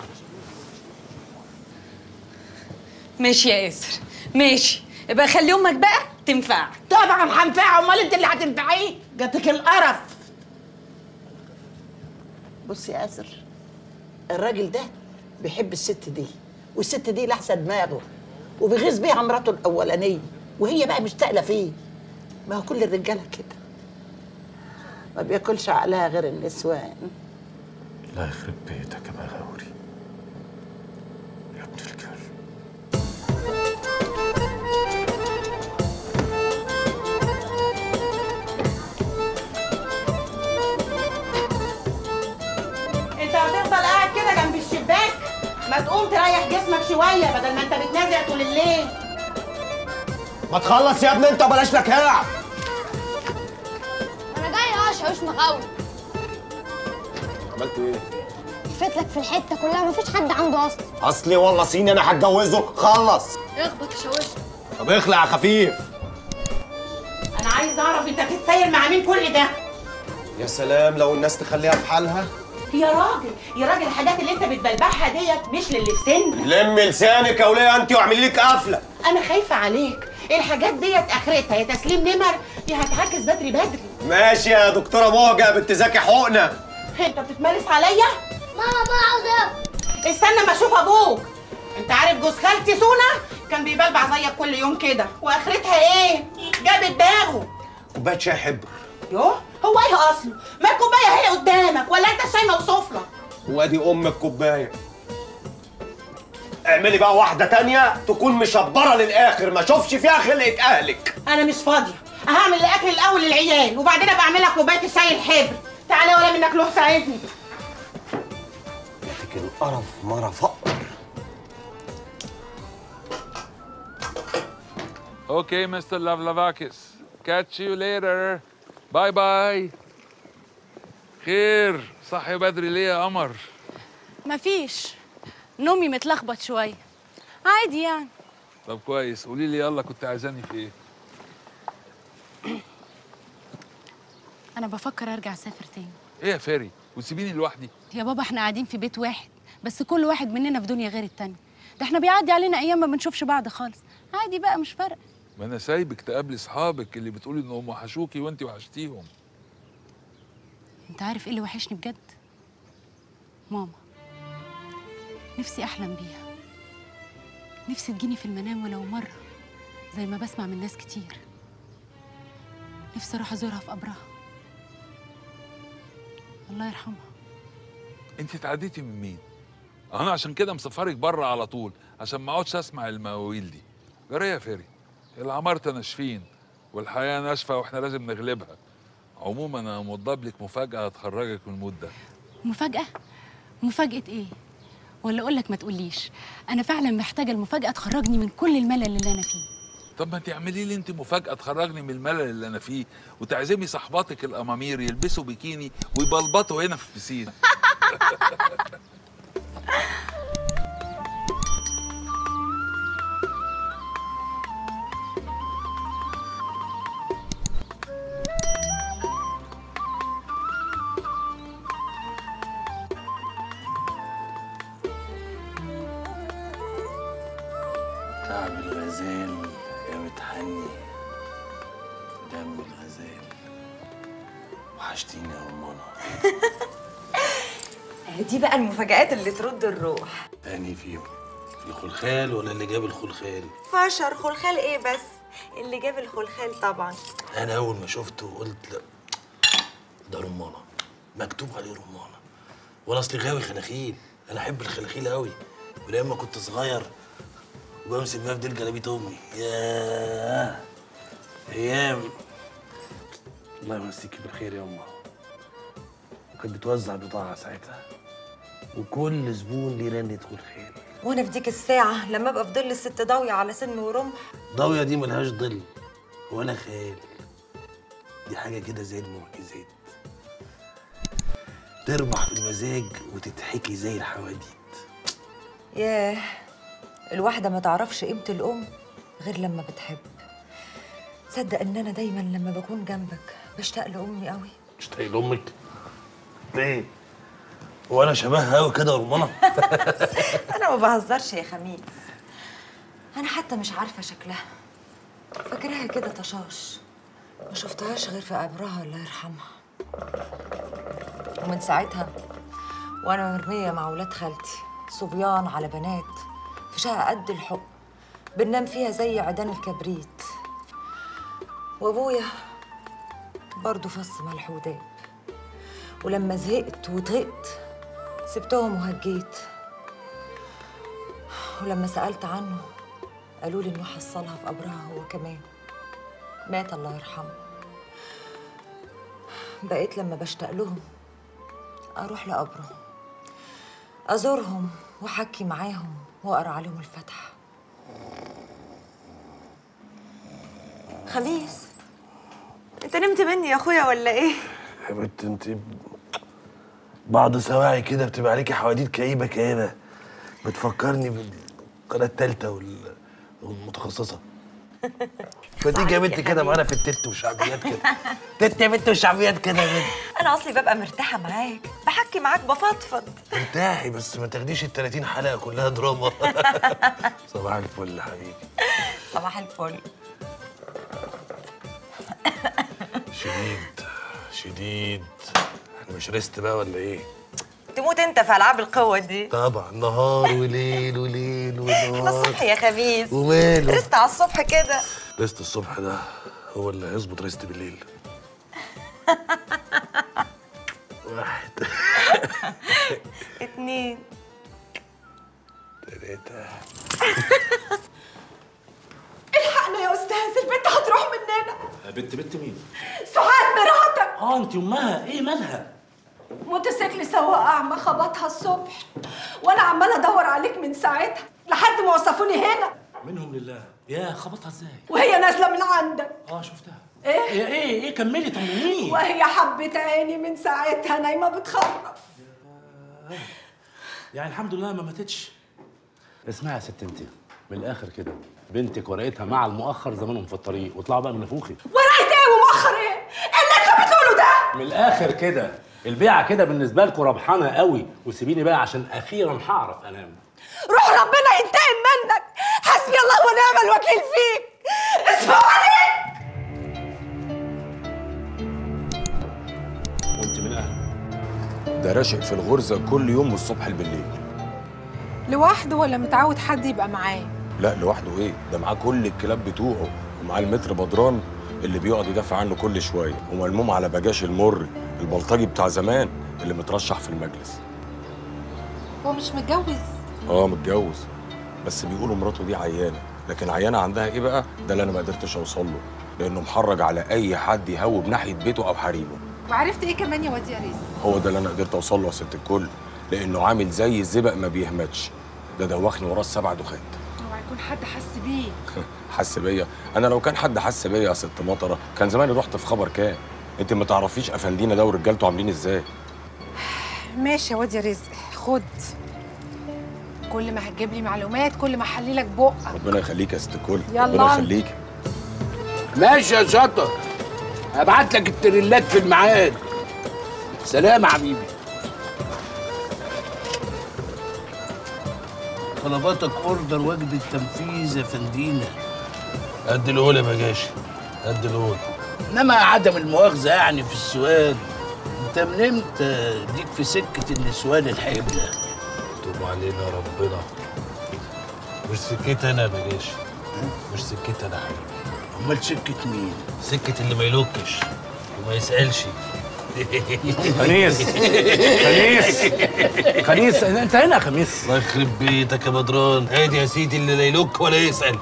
ماشي يا ياسر ماشي يبقى خلي امك بقى تنفع طبعا هنفعه امال انت اللي هتنفعيه جاتك القرف بص يا اسر الراجل ده بيحب الست دي والست دي لحسه دماغه وبيغيظ بيها مراته الاولانيه وهي بقى مشتاقه فيه ما هو كل الرجاله كده ما بياكلش عقلها غير النسوان لا يخرب بيتك يا بغاوري يا ابن الكلب انت هتفضل قاعد كده جنب الشباك ما تقوم تريح جسمك شويه بدل ما انت بتنازع طول الليل ما تخلص يا ابني انت بلاش لك هلع انا جاي اشهوش مغاوي عملت ايه؟ لفيت لك في الحته كلها مفيش حد عنده اصلا اصلي والله صيني انا هتجوزه خلص اخبط شوش طب اخلع يا خفيف انا عايز اعرف انت بتتسير مع مين كل ده يا سلام لو الناس تخليها في حالها يا راجل يا راجل الحاجات اللي انت بتبلبعها ديت مش للي في سنك لمي لسانك يا وليه انت واعملي لك قفله انا خايفه عليك الحاجات ديت اخرتها يا تسليم نمر يا هتعاكس بدري بدري ماشي يا دكتوره موجه بنت زكي حقنه انت بتتمارس عليا ماما بقى عاوز استنى ما اشوف ابوك انت عارف جوز خالتي سونا كان بيبلبع زيك كل يوم كده واخرتها ايه جاب دماغه كوبايه شاي حبر يوه هو ايه اصله ما الكوبايه هي قدامك ولا انت الشاي موصوف لك وادي ام الكوبايه اعملي بقى واحده تانية تكون مشبره للاخر ما اشوفش فيها خلقه اهلك انا مش فاضيه هعمل الاكل الاول للعيال وبعدين ابقى اعمل لك كوبايه الشاي الحبر تعالى ولا منك له ساعدني لكن القرف مره فقر Okay, Mr. Lavlavakis. Catch you later. باي باي. خير صحي بدري ليه يا قمر؟ مفيش نومي متلخبط شويه عادي يعني طب كويس قولي لي يلا كنت عايزاني في ايه؟ انا بفكر ارجع اسافر تاني ايه يا فاري؟ وتسيبيني لوحدي؟ يا بابا احنا قاعدين في بيت واحد بس كل واحد مننا في دنيا غير التاني ده احنا بيعدي علينا ايام ما بنشوفش بعض خالص عادي بقى مش فارقه ما انا سايبك تقابلي اصحابك اللي بتقولي انهم وحشوكي وانت وحشتيهم. انت عارف ايه اللي وحشني بجد ماما نفسي احلم بيها نفسي تجيني في المنام ولو مره زي ما بسمع من ناس كتير نفسي اروح ازورها في قبرها الله يرحمها انت اتعديتي من مين؟ انا عشان كده مسفرك بره على طول عشان ما اقعدش اسمع المواويل دي. جرى يا فاري العمارة ناشفين والحياة ناشفة واحنا لازم نغلبها. عموما انا موضب لك مفاجأة هتخرجك من المود ده. مفاجاه مفاجاه ايه ولا اقول لك ما تقوليش انا فعلا محتاجه المفاجاه تخرجني من كل الملل اللي انا فيه طب ما تعملي لي انت مفاجأة تخرجني من الملل اللي انا فيه وتعزمي صحباتك الامامير يلبسوا بيكيني ويبلبطوا هنا في البسين. دم الغزال وحشتيني يا رمانة دي بقى المفاجآت اللي ترد الروح تاني فيهم الخلخال ولا اللي جاب الخلخال فشر خلخال ايه بس اللي جاب الخلخال طبعا انا اول ما شفته قلت لا ده رمانة مكتوب عليه رمانة وانا اصلي غاوي خلاخيل انا احب الخلاخيل قوي ولما كنت صغير وبمسك بيها في ديل جلابيه امي ياه ايام الله يمسيكي بالخير يا امه وكانت بتوزع بضاعه ساعتها وكل زبون ليه رنة خلخال وانا في ديك الساعة لما ابقى في ظل الست ضاوية على سن ورمح ضاوية دي ملهاش ظل ولا خيال دي حاجة كده زي المعجزات تربح في المزاج وتتحكي زي الحواديت ياه الواحدة ما تعرفش قيمة الأم غير لما بتحب تصدق إن أنا دايما لما بكون جنبك بشتاق لأمي قوي مشتاق لأمك ليه؟ وانا شبهها قوي كده يا رمانة أنا ما بهزرش يا خميس أنا حتى مش عارفة شكلها فاكراها كده طشاش ما شفتهاش غير في قبرها الله يرحمها ومن ساعتها وأنا مرمية مع ولاد خالتي صبيان على بنات في شقة قد الحب بننام فيها زي عيدان الكبريت وأبويا برضه فص ملح وداب ولما زهقت وطقت سبتهم وهجيت ولما سألت عنه قالوا لي إنه حصلها في قبرها هو كمان مات الله يرحمه بقيت لما بشتاق لهم أروح لقبرهم أزورهم وأحكي معاهم وأقرأ عليهم الفاتحة خميس أنت نمت مني يا أخويا ولا إيه؟ يا بنت انت بعض سواعي كده بتبقى عليكي حواديت كئيبة كئيبة بتفكرني بالقناة التالتة وال- والمتخصصة فتيجي يا بنت كده معانا في التت والشعبيات كده تت يا بنت والشعبيات كده يا بنت أنا أصلي ببقى مرتاحة معاك بحكي معاك بفضفض ارتاحي بس ما تاخديش ال 30 حلقة كلها دراما صباح الفل يا حبيبي صباح الفل شديد شديد احنا مش ريست بقى ولا ايه؟ تموت أنت في ألعاب القوة دي طبعا نهار وليل وليل احنا ونهار الصبح يا خميس وماله رست على الصبح كده ريست الصبح ده هو اللي هيظبط ريست بالليل واحد اتنين تلاتة الحقنا يا استاذ البنت هتروح مننا بنت بنت مين؟ سعاد مراتك اه انت امها ايه مالها؟ موتوسيكل سواق اعمى خبطها الصبح وانا عماله ادور عليك من ساعتها لحد ما وصفوني هنا منهم لله يا خبطها ازاي؟ وهي نازله من عندك اه شفتها ايه ايه ايه ايه كملي طمنيني وهي حبت عيني من ساعتها نايمه بتخرف يعني الحمد لله ما ماتتش اسمعي يا ست انت من الاخر كده بنتك ورقتها مع المؤخر زمانهم في الطريق واطلعوا بقى من نفوخي ورقت ايه ومؤخر ايه اللي انت بتقوله ده من الاخر كده البيعه كده بالنسبه لكم ربحانه قوي وسيبيني بقى عشان اخيرا هعرف انام روح ربنا ينتقم منك حسبي الله ونعم الوكيل فيك اسمعوا عليك وانت من اهله ده راشق في الغرزة كل يوم من الصبح بالليل لوحده ولا متعود حد يبقى معاه لا لوحده ايه ده معاه كل الكلاب بتوعه ومعاه المتر بدران اللي بيقعد يدافع عنه كل شوية وملموم على بجاش المر البلطجي بتاع زمان اللي مترشح في المجلس هو مش متجوز اه متجوز بس بيقولوا مراته دي عيانة لكن عيانة عندها ايه بقى ده اللي انا ما قدرتش اوصل له لانه محرج على اي حد يهوب ناحية بيته او حريمه وعرفت ايه كمان يا واد يا رزق هو ده اللي انا قدرت اوصل له يا ست الكل لانه عامل زي الزبق ما بيهمتش ده دوخني وراه السبع دخات اوعى يكون حد حس بيه حس بيا انا لو كان حد حس بيا يا ست مطره كان زماني رحت في خبر كام انت ما تعرفيش افندينا ده ورجالته عاملين ازاي ماشي يا واد يا رزق خد كل ما هتجيب لي معلومات كل ما احلي لك بقك ربنا يخليك يا ست الكل يلا. ربنا يخليك ماشي يا شطر هبعت لك التريلات في الميعاد سلام يا حبيبي طلباتك اوردر وجبة تنفيذ يا فندينا قد القول يا بجاشي قد القول انما عدم المؤاخذه يعني في السؤال انت من امتى ديك في سكه النسوان الحبله توب علينا ربنا مش سكتي انا يا بلاش مش سكتي انا حبيبي امال سكه مين سكة اللي ما يلوكش وما يسألش خميس خميس خميس انت هنا يا خميس الله يخرب بيتك يا بدران ادي يا سيدي اللي لا يلوك ولا يسأل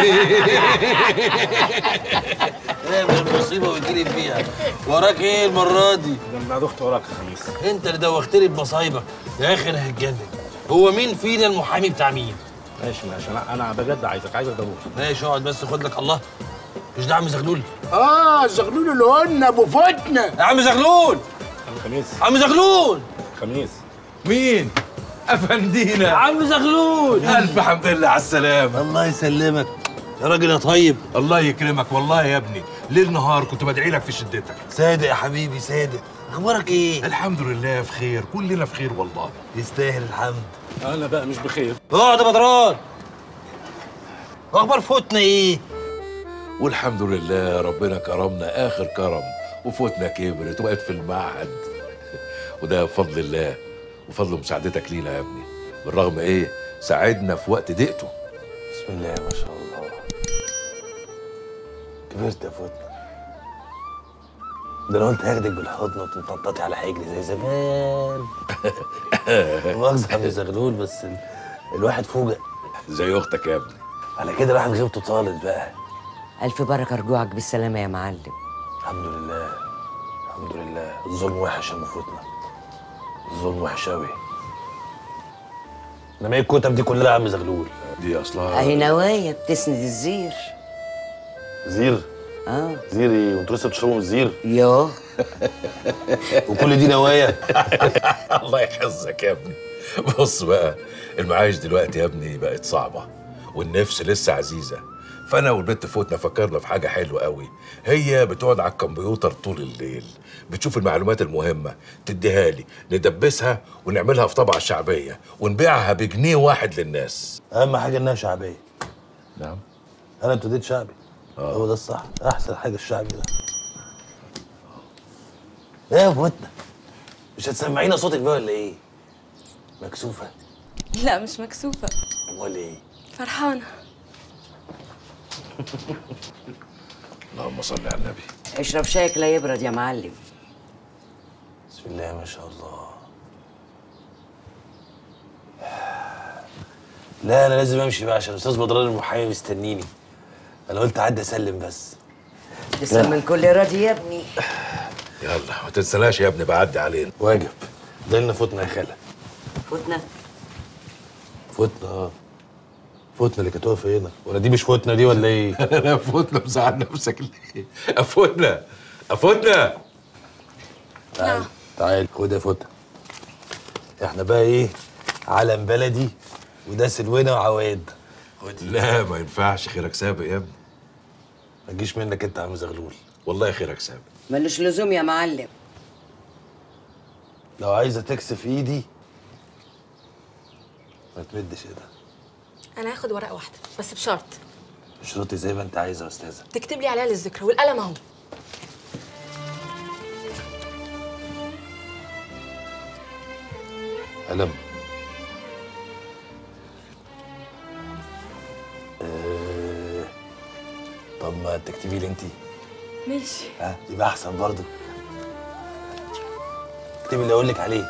اعمل المصيبة ويجيلي فيها وراك ايه المرة دي؟ لما دخت وراك يا خميس انت اللي دوختني بمصايبك يا اخي انا هتجنن هو مين فينا المحامي بتاع مين؟ ماشي ماشي انا انا بجد عايزك عايزك ضروري ماشي اقعد بس خد لك الله مش ده عم زغلول اه زغلول اللي قلنا ابو فتنه يا عم زغلول عم خميس عم زغلول خميس مين؟ افندينا يا عم زغلول الف حمد لله على السلامه الله يسلمك يا راجل يا طيب الله يكرمك والله يا ابني ليل نهار كنت بدعي لك في شدتك صادق يا حبيبي صادق اخبارك ايه الحمد لله في خير كلنا في خير والله يستاهل الحمد انا بقى مش بخير اقعد يا بدران اخبار فتنا ايه والحمد لله ربنا كرمنا اخر كرم وفوتنا كبرت وبقت في المعهد وده بفضل الله وفضل مساعدتك لينا يا ابني بالرغم ايه ساعدنا في وقت ضيقته بسم الله ما شاء الله كبرت يا فتنة ده انا قلت هاخدك بالحضن وتنططي على حجري زي زمان مؤاخذة يا عم زغلول بس ال... الواحد فوجئ زي اختك يا ابني على كده الواحد غيبته طالت بقى ألف بركة رجوعك بالسلامة يا معلم الحمد لله الحمد لله الظلم وحش يا ام فتنة الظلم وحش قوي انما ايه الكتب دي كلها يا عم زغلول دي اصلها أهي نوايا بتسند الزير زير اه زير ايه وانتوا لسه بتشربوا من الزير يوه وكل دي نوايا الله يحفظك يا ابني بص بقى المعايش دلوقتي يا ابني بقت صعبة والنفس لسه عزيزة فأنا والبنت فوتنا فكرنا في حاجة حلوة قوي هي بتقعد على الكمبيوتر طول الليل بتشوف المعلومات المهمة تديها لي ندبسها ونعملها في طبعة شعبية ونبيعها بجنيه واحد للناس اهم حاجه انها شعبيه نعم انا ابتديت شعبي آه. هو ده الصح احسن حاجه الشعبي ده ايه يا فتنة مش هتسمعينا صوتك بقى ولا ايه مكسوفه لا مش مكسوفة امال ايه فرحانة اللهم صل على النبي اشرب شايك لا يبرد يا معلم بسم الله ما شاء الله لا انا لازم امشي بقى عشان الاستاذ بدران المحامي مستنيني انا قلت اعدي اسلم بس تسلم من كل راضي يا ابني يلا ما تنسناش يا ابني بعدي علينا واجب ده لنا فتنه يا خاله فتنا فتنه اه فتنه اللي كانت واقفه هنا ولا دي مش فتنه دي ولا ايه لا فتنة مزعل نفسك ليه افوتنا افوتنا تعال تعال خد يا فتنه احنا بقى ايه علم بلدي وده سلونا وعواد لا ما ينفعش خيرك سابق يا ابني ما تجيش منك انت يا عم زغلول والله خيرك سابق ملوش لزوم يا معلم لو عايزه تكسف ايدي ما تمدش ايدها انا هاخد ورقه واحده بس بشرط اشرطي زي ما انت عايزه يا استاذه تكتب لي عليها للذكرى والقلم اهو قلم آه، طب ما تكتبي لي انت ماشي ها يبقى احسن برضه اكتبي اللي اقول لك عليه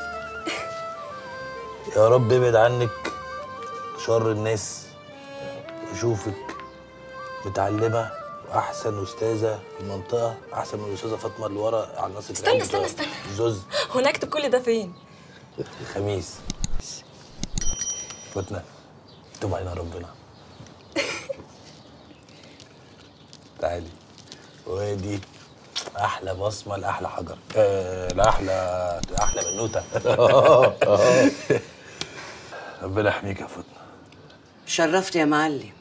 يا رب ابعد عنك شر الناس واشوفك متعلمه واحسن استاذه في المنطقه احسن من الاستاذه فاطمه اللي ورا على الناصر استنى استنى استنى زوز هو انا اكتب كل ده فين الخميس فتنا تب علينا ربنا تعالي وادي احلى بصمه لاحلى حجر آه لاحلى احلى بنوته ربنا يحميك يا فتنه شرفت يا معلم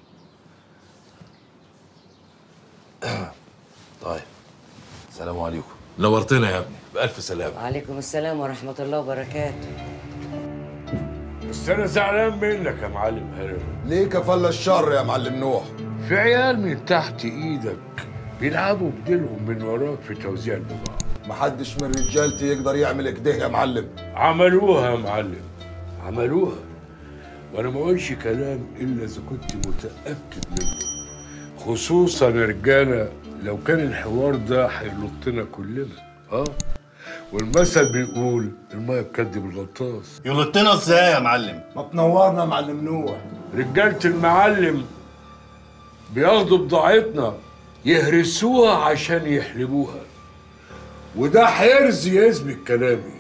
طيب السلام عليكم نورتنا يا ابني بألف سلامة وعليكم السلام ورحمة الله وبركاته بس انا زعلان منك يا معلم هرم ليه كفل الشر يا معلم نوح في عيال من تحت ايدك بيلعبوا بديلهم من وراك في توزيع البضاعة محدش من رجالتي يقدر يعمل كده يا معلم عملوها يا معلم عملوها وانا ما اقولش كلام الا اذا كنت متاكد منه خصوصا يا رجاله لو كان الحوار ده هيلطنا كلنا اه والمثل بيقول الميه بكدب الغطاس يلطنا ازاي يا معلم؟ ما تنورنا يا معلم نوح رجاله المعلم بياخدوا بضاعتنا يهرسوها عشان يحلبوها وده حرز يثبت كلامي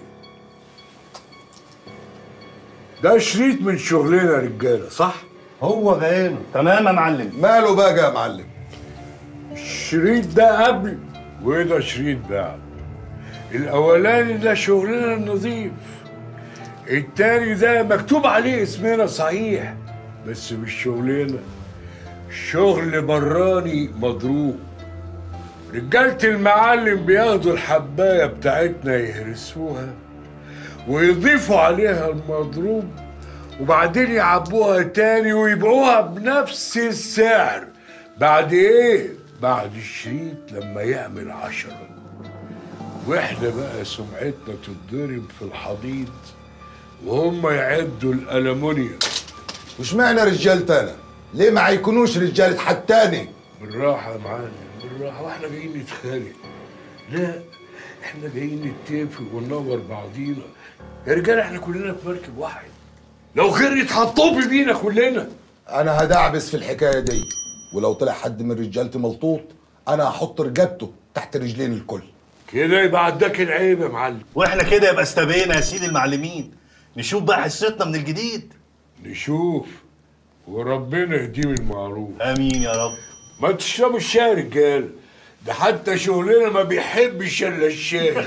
ده شريط من شغلنا يا رجاله صح؟ هو بعينه تمام يا معلم ماله بقى يا معلم الشريط ده قبل وده شريط بعد الاولاني ده شغلنا النظيف التاني ده مكتوب عليه اسمنا صحيح بس مش شغلنا شغل براني مضروب رجالة المعلم بياخدوا الحباية بتاعتنا يهرسوها ويضيفوا عليها المضروب وبعدين يعبوها تاني ويبيعوها بنفس السعر بعد ايه؟ بعد الشريط لما يعمل عشرة واحنا بقى سمعتنا تتضرب في الحضيض وهم يعدوا الألمونيوم وش معنى رجالتنا؟ ليه ما هيكونوش رجالة حد تاني؟ بالراحة يا معلم بالراحة واحنا جايين نتخانق لا احنا جايين نتفق وننور بعضينا يا رجال احنا كلنا في مركب واحد لو غير يتحطوا بينا كلنا انا هدعبس في الحكايه دي ولو طلع حد من رجالتي ملطوط انا هحط رجالته تحت رجلين الكل كده يبقى عداك العيب يا معلم واحنا كده يبقى استبينا يا سيدي المعلمين نشوف بقى حصتنا من الجديد نشوف وربنا يديم المعروف امين يا رب ما تشربوا الشاي يا رجال ده حتى شغلنا ما بيحبش الا الشاي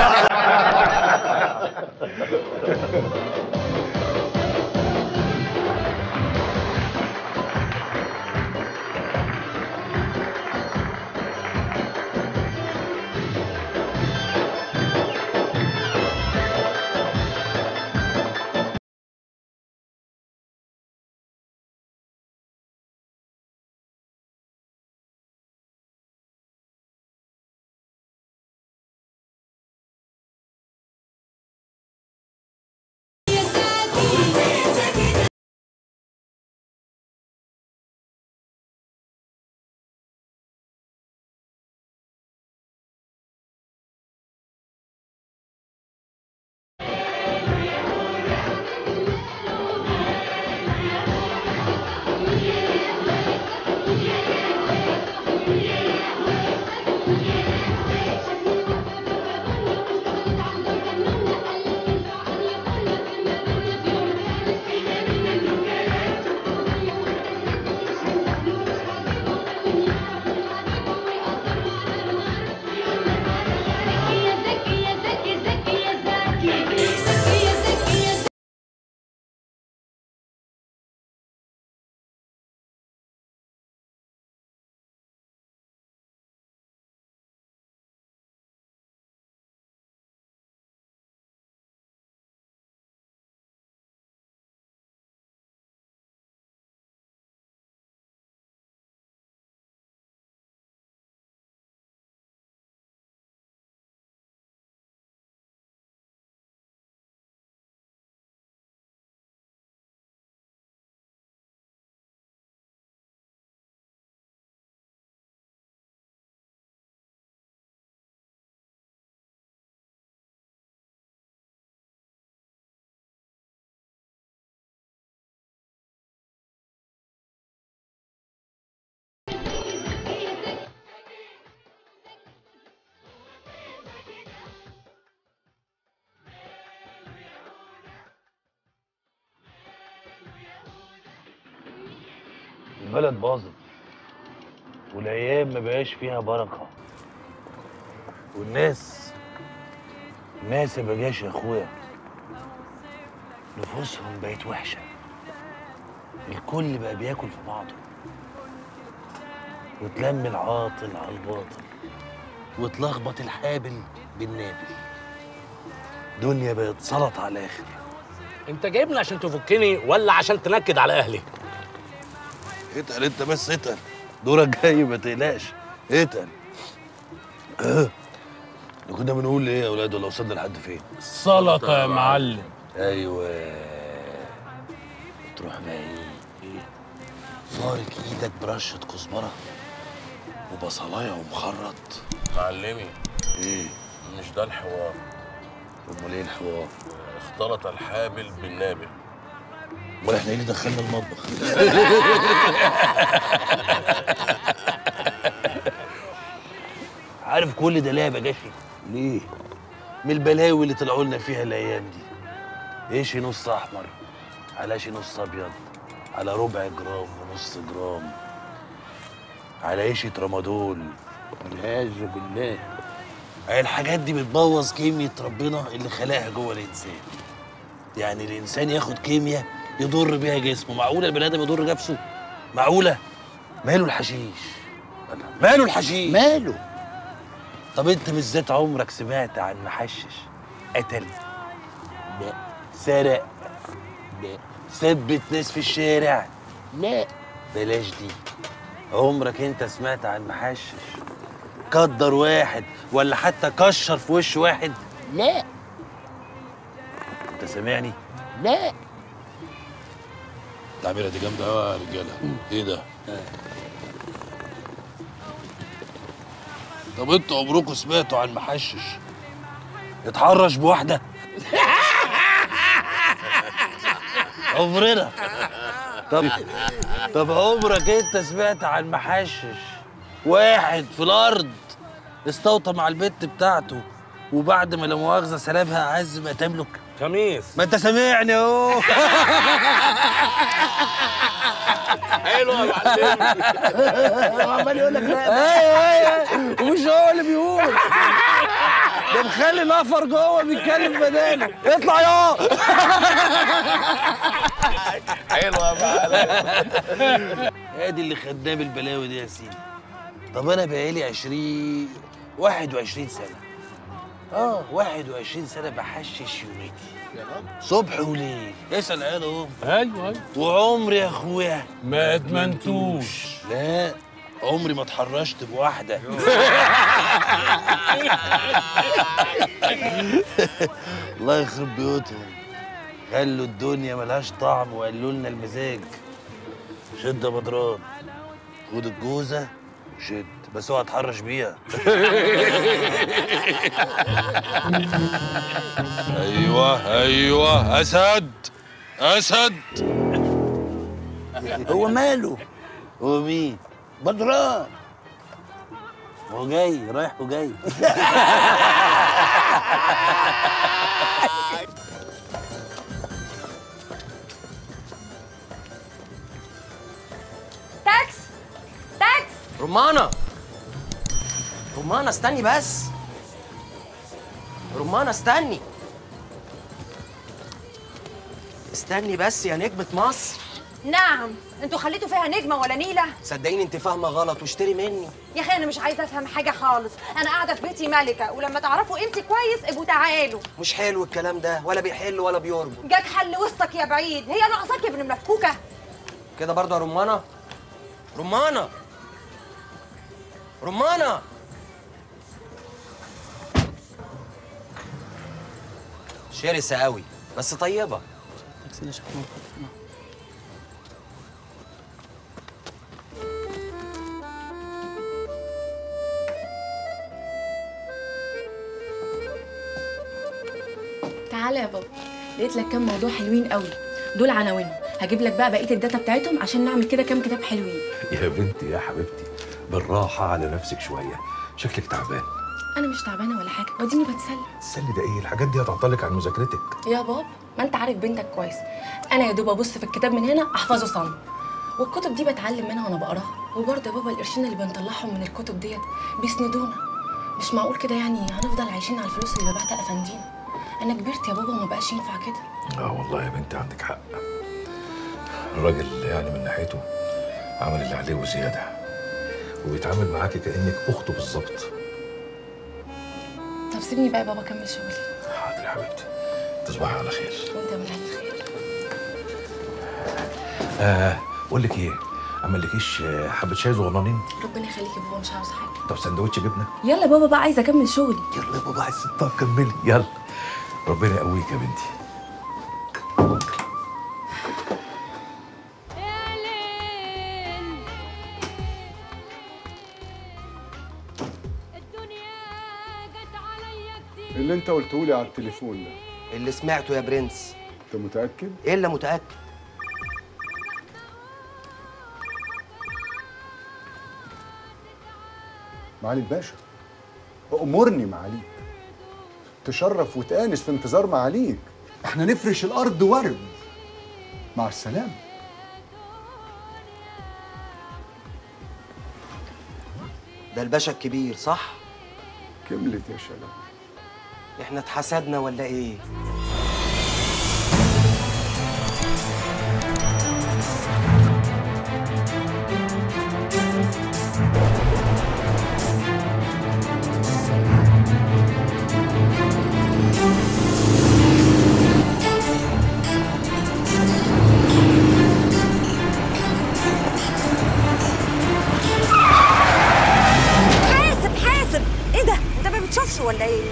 البلد باظت والايام ما بقاش فيها بركه والناس الناس يا بجاش يا اخويا نفوسهم بقت وحشه الكل بقى بياكل في بعضه وتلم العاطل على الباطل وتلخبط الحابل بالنابل دنيا بقت سلط على الاخر انت جايبني عشان تفكني ولا عشان تنكد على اهلي اتقل انت بس اتقل دورك جاي ما تقلقش اتقل كنا بنقول ايه يا اولاد ولا وصلنا لحد فين؟ سلطة يا معلم ايوه تروح بقى ايه؟ ايه؟ فارك ايدك برشة كزبرة وبصلاية ومخرط معلمي ايه؟ مش ده الحوار امال ايه الحوار؟ اختلط الحابل بالنابل امال احنا ايه اللي دخلنا المطبخ؟ عارف كل ده ليه يا بجاشي؟ ليه؟ من البلاوي اللي طلعوا لنا فيها الايام دي ايش نص احمر على شي نص ابيض على ربع جرام ونص جرام على ايشة رمادول والعياذ بالله هي الحاجات دي بتبوظ كيمياء ربنا اللي خلقها جوه الانسان يعني الانسان ياخد كيمياء يضر بيها جسمه معقوله البني ادم يضر نفسه معقوله ماله الحشيش ماله الحشيش ماله طب انت بالذات عمرك سمعت عن محشش قتل لا سرق لا ثبت ناس في الشارع لا بلاش دي عمرك انت سمعت عن محشش قدر واحد ولا حتى كشر في وش واحد لا انت سامعني لا التعبيره دي جامده قوي يا رجاله ايه ده طب انتوا عمركم سمعتوا عن محشش اتحرش بواحده عمرنا طب طب عمرك انت سمعت عن محشش واحد في الارض استوطى مع البت بتاعته وبعد ما لا مؤاخذه سلبها اعز ما تملك خميس ما انت سامعني اهو حلو يا معلم عمال يقول لك لا ايوه ايوه ومش هو اللي بيقول ده مخلي نفر جوه بيتكلم بداله اطلع يا حلو يا معلم ادي اللي خدناه بالبلاوي دي يا سيدي طب انا بقالي 20 21 سنه اه 21 سنه بحشش يوميتي صبح وليل اسال عيال اهو ايوه ايوه وعمري يا اخويا ما ادمنتوش لا عمري ما اتحرشت بواحده الله يخرب بيوتهم خلوا الدنيا ملهاش طعم وقالوا لنا المزاج شد يا بدران خد الجوزه وشد بس اوعى تحرش بيها ايوه ايوه اسد اسد هو ماله هو مين بدران هو جاي رايح وجاي تاكس تاكس رمانة رمانة استني بس رمانة استني استني بس يا نجمة مصر نعم انتوا خليتوا فيها نجمه ولا نيله صدقيني انت فاهمة غلط واشتري مني يا اخي انا مش عايزه افهم حاجه خالص انا قاعده في بيتي ملكه ولما تعرفوا قيمتي كويس ابقوا تعالوا مش حلو الكلام ده ولا بيحل ولا بيربط جاك حل وسطك يا بعيد هي ناقصاك يا ابن مفكوكه كده برضه يا رمانة رمانة رمانة شرسة قوي بس طيبة تعالى يا بابا لقيت لك كام موضوع حلوين قوي دول عناوينهم هجيب لك بقى بقيه الداتا بتاعتهم عشان نعمل كده كام كتاب حلوين يا بنتي يا حبيبتي بالراحة على نفسك شوية شكلك تعبان انا مش تعبانه ولا حاجه وديني بتسلى تسلي ده ايه الحاجات دي هتعطلك عن مذاكرتك يا بابا ما انت عارف بنتك كويس انا يا دوب ابص في الكتاب من هنا احفظه صم والكتب دي بتعلم منها وانا بقراها وبرضه يا بابا القرشين اللي بنطلعهم من الكتب ديت بيسندونا مش معقول كده يعني هنفضل عايشين على الفلوس اللي ببعتها افندينا انا كبرت يا بابا وما بقاش ينفع كده اه والله يا بنتي عندك حق الراجل يعني من ناحيته عمل اللي عليه وزيادة وبيتعامل معاكي كأنك أخته بالظبط طب سيبني بقى يا بابا اكمل شغلي حاضر يا حبيبتي تصبحي على خير وانت من اهل الخير آه بقول لك ايه عملكيش آه، حبه شاي صغننين ربنا يخليك يا بابا مش عاوز حاجه طب سندوتش جبنه يلا بابا بقى عايزه اكمل شغلي يلا يا بابا عايز طب كملي يلا ربنا يقويك يا بنتي اللي انت قلته لي على التليفون ده اللي سمعته يا برنس انت متاكد ايه اللي متاكد معالي الباشا امرني معاليك تشرف وتآنس في انتظار معاليك احنا نفرش الارض ورد مع السلامه ده الباشا الكبير صح كملت يا شلبي احنا اتحسدنا ولا ايه حاسب حاسب ايه ده انت ما بتشوفش ولا ايه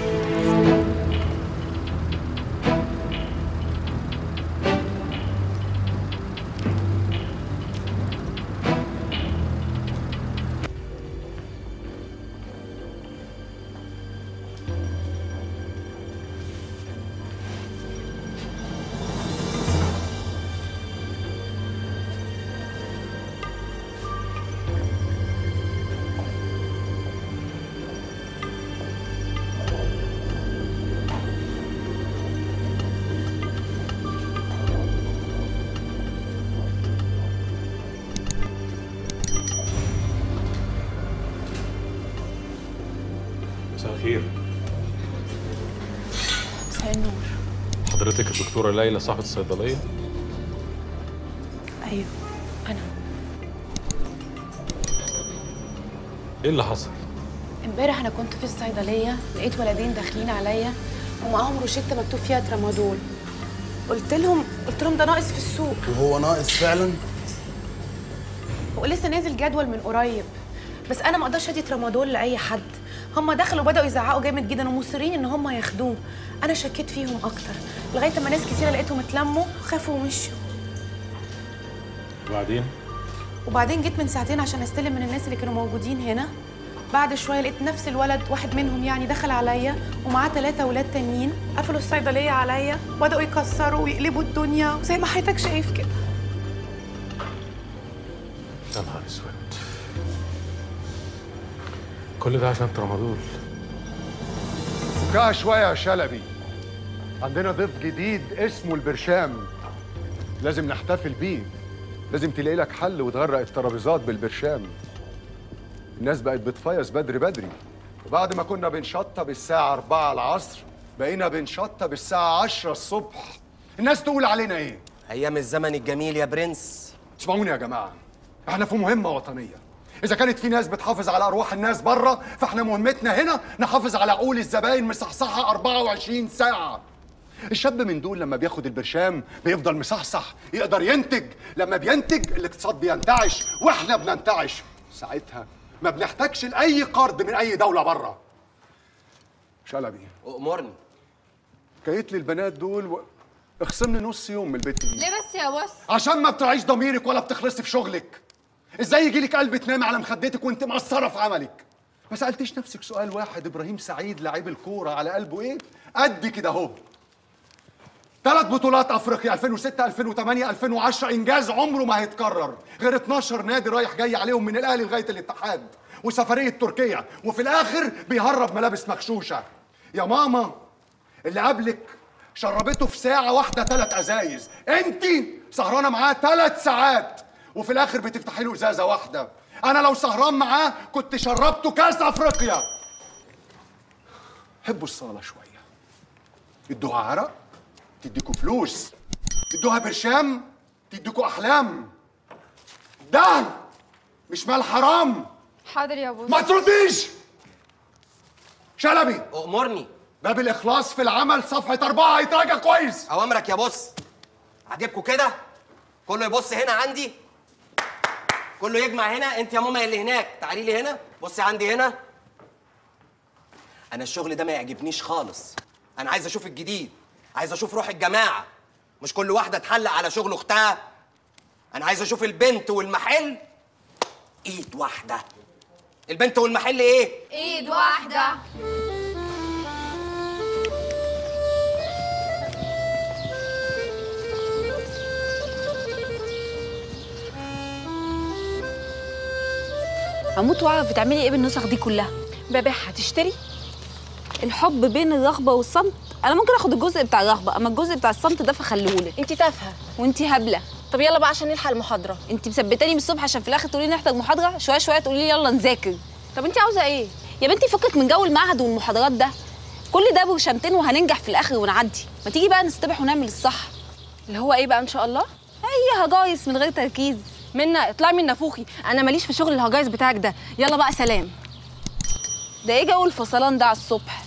مساء الخير مساء النور حضرتك الدكتوره ليلى صاحبه الصيدليه ايوه انا ايه اللي حصل امبارح انا كنت في الصيدليه لقيت ولدين داخلين عليا ومعاهم روشته مكتوب فيها ترامادول قلت لهم قلت لهم ده ناقص في السوق وهو ناقص فعلا ولسه نازل جدول من قريب بس انا ما اقدرش ادي ترامادول لاي حد هم دخلوا بداوا يزعقوا جامد جدا ومصرين ان هم ياخدوه انا شكيت فيهم اكتر لغايه ما ناس كتيره لقيتهم اتلموا خافوا ومشوا وبعدين وبعدين جيت من ساعتين عشان استلم من الناس اللي كانوا موجودين هنا بعد شويه لقيت نفس الولد واحد منهم يعني دخل عليا ومعاه ثلاثه ولاد تانيين قفلوا الصيدليه عليا وبداوا يكسروا ويقلبوا الدنيا زي ما حضرتك شايف كده يا نهار اسود كل ده عشان ترامادول فكها شويه يا شلبي عندنا ضيف جديد اسمه البرشام لازم نحتفل بيه لازم تلاقي لك حل وتغرق الترابيزات بالبرشام الناس بقت بتفيص بدري بدري وبعد ما كنا بنشطب الساعة 4 العصر بقينا بنشطب الساعة 10 الصبح الناس تقول علينا ايه؟ ايام الزمن الجميل يا برنس اسمعوني يا جماعة احنا في مهمة وطنية إذا كانت في ناس بتحافظ على أرواح الناس بره فاحنا مهمتنا هنا نحافظ على عقول الزباين مصحصحة 24 ساعة الشاب من دول لما بياخد البرشام بيفضل مصحصح يقدر ينتج لما بينتج الاقتصاد بينتعش واحنا بننتعش ساعتها ما بنحتاجش لأي قرض من أي دولة بره شلبي أمرني كيت لي البنات دول و... اخصمني نص يوم من البيت دي ليه بس يا بص عشان ما بتراعيش ضميرك ولا بتخلصي في شغلك ازاي يجي لك قلب تنامي على مخدتك وانت مقصره في عملك ما سالتيش نفسك سؤال واحد ابراهيم سعيد لعيب الكوره على قلبه ايه قد كده اهو ثلاث بطولات افريقيا 2006 2008 2010 انجاز عمره ما هيتكرر غير 12 نادي رايح جاي عليهم من الاهلي لغايه الاتحاد وسفريه تركيا وفي الاخر بيهرب ملابس مغشوشه يا ماما اللي قبلك شربته في ساعه واحده ثلاث ازايز انت سهرانه معاه ثلاث ساعات وفي الاخر بتفتحي له ازازه واحده انا لو سهران معاه كنت شربته كاس افريقيا حبوا الصاله شويه ادوها عرق تديكوا فلوس ادوها برشام تديكوا احلام ده مش مال حرام حاضر يا بص ما ترديش شلبي أمرني باب الإخلاص في العمل صفحة أربعة هيتراجع كويس أوامرك يا بص عاجبكوا كده كله يبص هنا عندي كله يجمع هنا انت يا ماما اللي هناك تعالي لي هنا بصي عندي هنا انا الشغل ده ما يعجبنيش خالص انا عايز اشوف الجديد عايز اشوف روح الجماعه مش كل واحده تحلق على شغل اختها انا عايز اشوف البنت والمحل ايد واحده البنت والمحل ايه ايد واحدة هموت واعرف بتعملي ايه بالنسخ دي كلها ببيعها تشتري الحب بين الرغبه والصمت انا ممكن اخد الجزء بتاع الرغبه اما الجزء بتاع الصمت ده فخليهولك انت تافهه وانت هبله طب يلا بقى عشان نلحق المحاضره انت مثبتاني من الصبح عشان في الاخر تقولي لي نحضر محاضره شويه شويه تقولي لي يلا نذاكر طب انت عاوزه ايه يا بنتي فكك من جو المعهد والمحاضرات ده كل ده برشامتين وهننجح في الاخر ونعدي ما تيجي بقى نستبح ونعمل الصح اللي هو ايه بقى ان شاء الله هي هجايس من غير تركيز منا اطلعي من نافوخي انا ماليش في شغل الهجايز بتاعك ده يلا بقى سلام ده ايه جو الفصلان ده على الصبح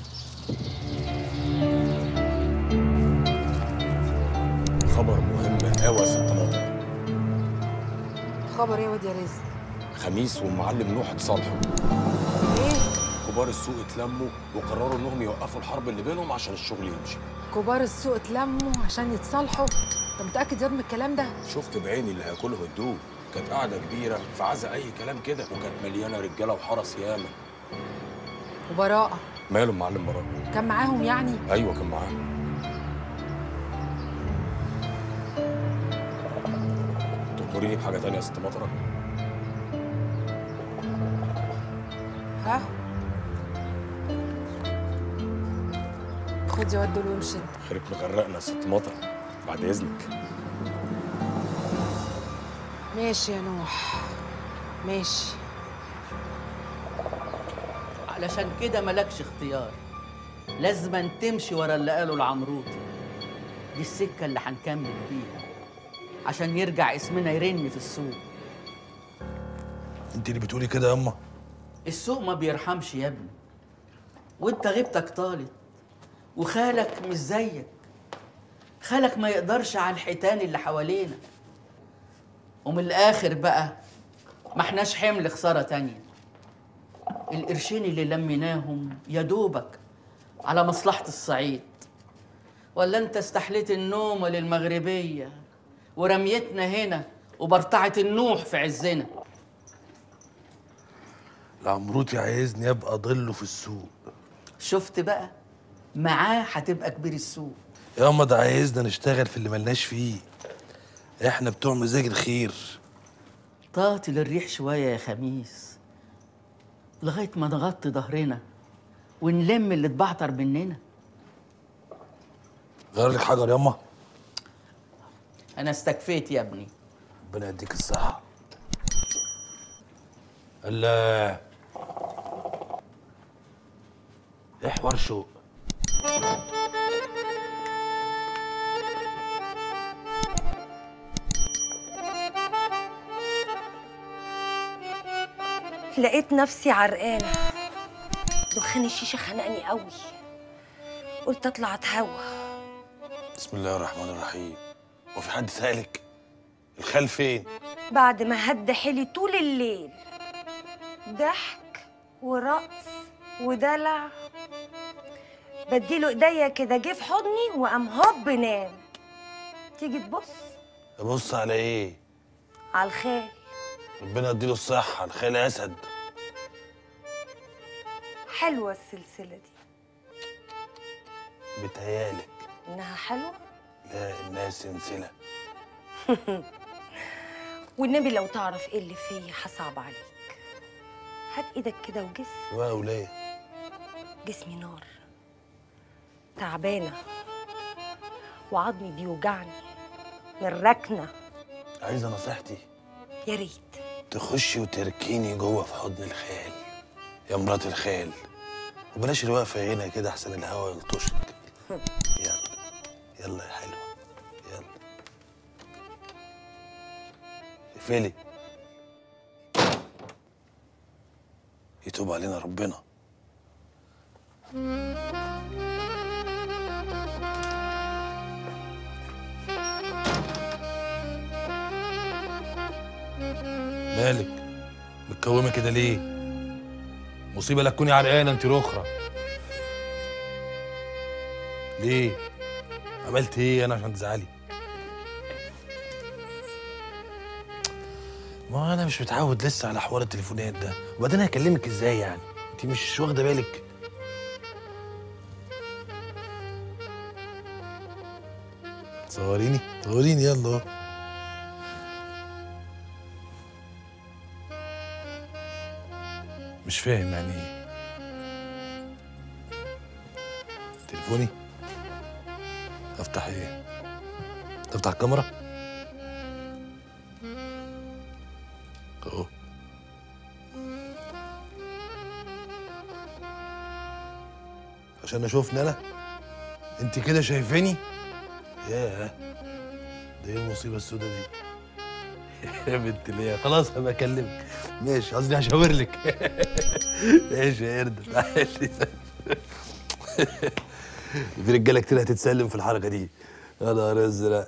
خبر مهم قوي يا ست مطر خبر ايه يا واد يا رزق خميس والمعلم نوح اتصالحوا ايه كبار السوق اتلموا وقرروا انهم يوقفوا الحرب اللي بينهم عشان الشغل يمشي كبار السوق اتلموا عشان يتصالحوا انت متاكد يا ابني من الكلام ده شفت بعيني اللي هياكله الدوب كانت قاعده كبيره في عزا اي كلام كده وكانت مليانه رجاله وحرس ياما وبراءه ماله المعلم مراد كان معاهم يعني ايوه كان معاه تأمريني بحاجه تانية يا ست مطره ها خد يا واد دول وامشي انت خيرك مغرقنا يا ست مطر بعد اذنك ماشي يا نوح ماشي علشان كده مالكش اختيار لازم تمشي ورا اللي قاله العمروطي دي السكة اللي هنكمل بيها عشان يرجع اسمنا يرن في السوق انت اللي بتقولي كده ياما السوق ما بيرحمش يا ابني وانت غيبتك طالت وخالك مش زيك خالك ما يقدرش على الحيتان اللي حوالينا ومن الاخر بقى ما احناش حمل خساره تانية القرشين اللي لميناهم يا دوبك على مصلحه الصعيد ولا انت استحليت النوم للمغربيه ورميتنا هنا وبرطعت النوح في عزنا العمروتي عايزني ابقى ضله في السوق شفت بقى معاه هتبقى كبير السوق ياما ده عايزنا نشتغل في اللي ملناش فيه احنا بتوع مزاج الخير طاطي للريح شوية يا خميس لغاية ما نغطي ظهرنا ونلم اللي اتبعتر مننا غير لك حجر ياما أنا استكفيت يا ابني ربنا يديك الصحة الله ايه حوار شوق لقيت نفسي عرقانة دخان الشيشة خنقني قوي قلت اطلع اتهوى بسم الله الرحمن الرحيم هو في حد سالك الخال فين بعد ما هد حيلي طول الليل ضحك ورقص ودلع بديله ايديا كده جه في حضني وقام هوب نام تيجي تبص ابص على ايه على الخال ربنا يديله الصحة الخال اسد حلوة السلسلة دي بتهيالك انها حلوة لا انها سلسلة والنبي لو تعرف ايه اللي فيا هصعب عليك هات ايدك كده وجس بقى وليه جسمي نار تعبانة وعظمي بيوجعني من ركنة عايزة نصيحتي يا ريت تخشي وتركيني جوه في حضن الخال يا مرات الخال وبلاش الوقفة هنا كده احسن الهوا يلطشك يلا يلا يا حلوة يلا اقفلي يتوب علينا ربنا Thank you. مالك متكومه كده ليه مصيبه لا تكوني عرقانه انت رخره ليه عملت ايه انا عشان تزعلي ما انا مش متعود لسه على حوار التليفونات ده وبعدين هكلمك ازاي يعني انت مش واخده بالك صوريني صوريني يلا اهو. مش فاهم يعني ايه تليفوني افتح ايه تفتح الكاميرا اهو عشان اشوفني انا انت كده شايفاني ياه ده ايه المصيبه السوداء دي يا بنت ليه خلاص هبقى اكلمك ماشي قصدي هشاور لك ماشي يا قرد تعالي في رجاله كتير هتتسلم في الحركه دي يا نهار ازرق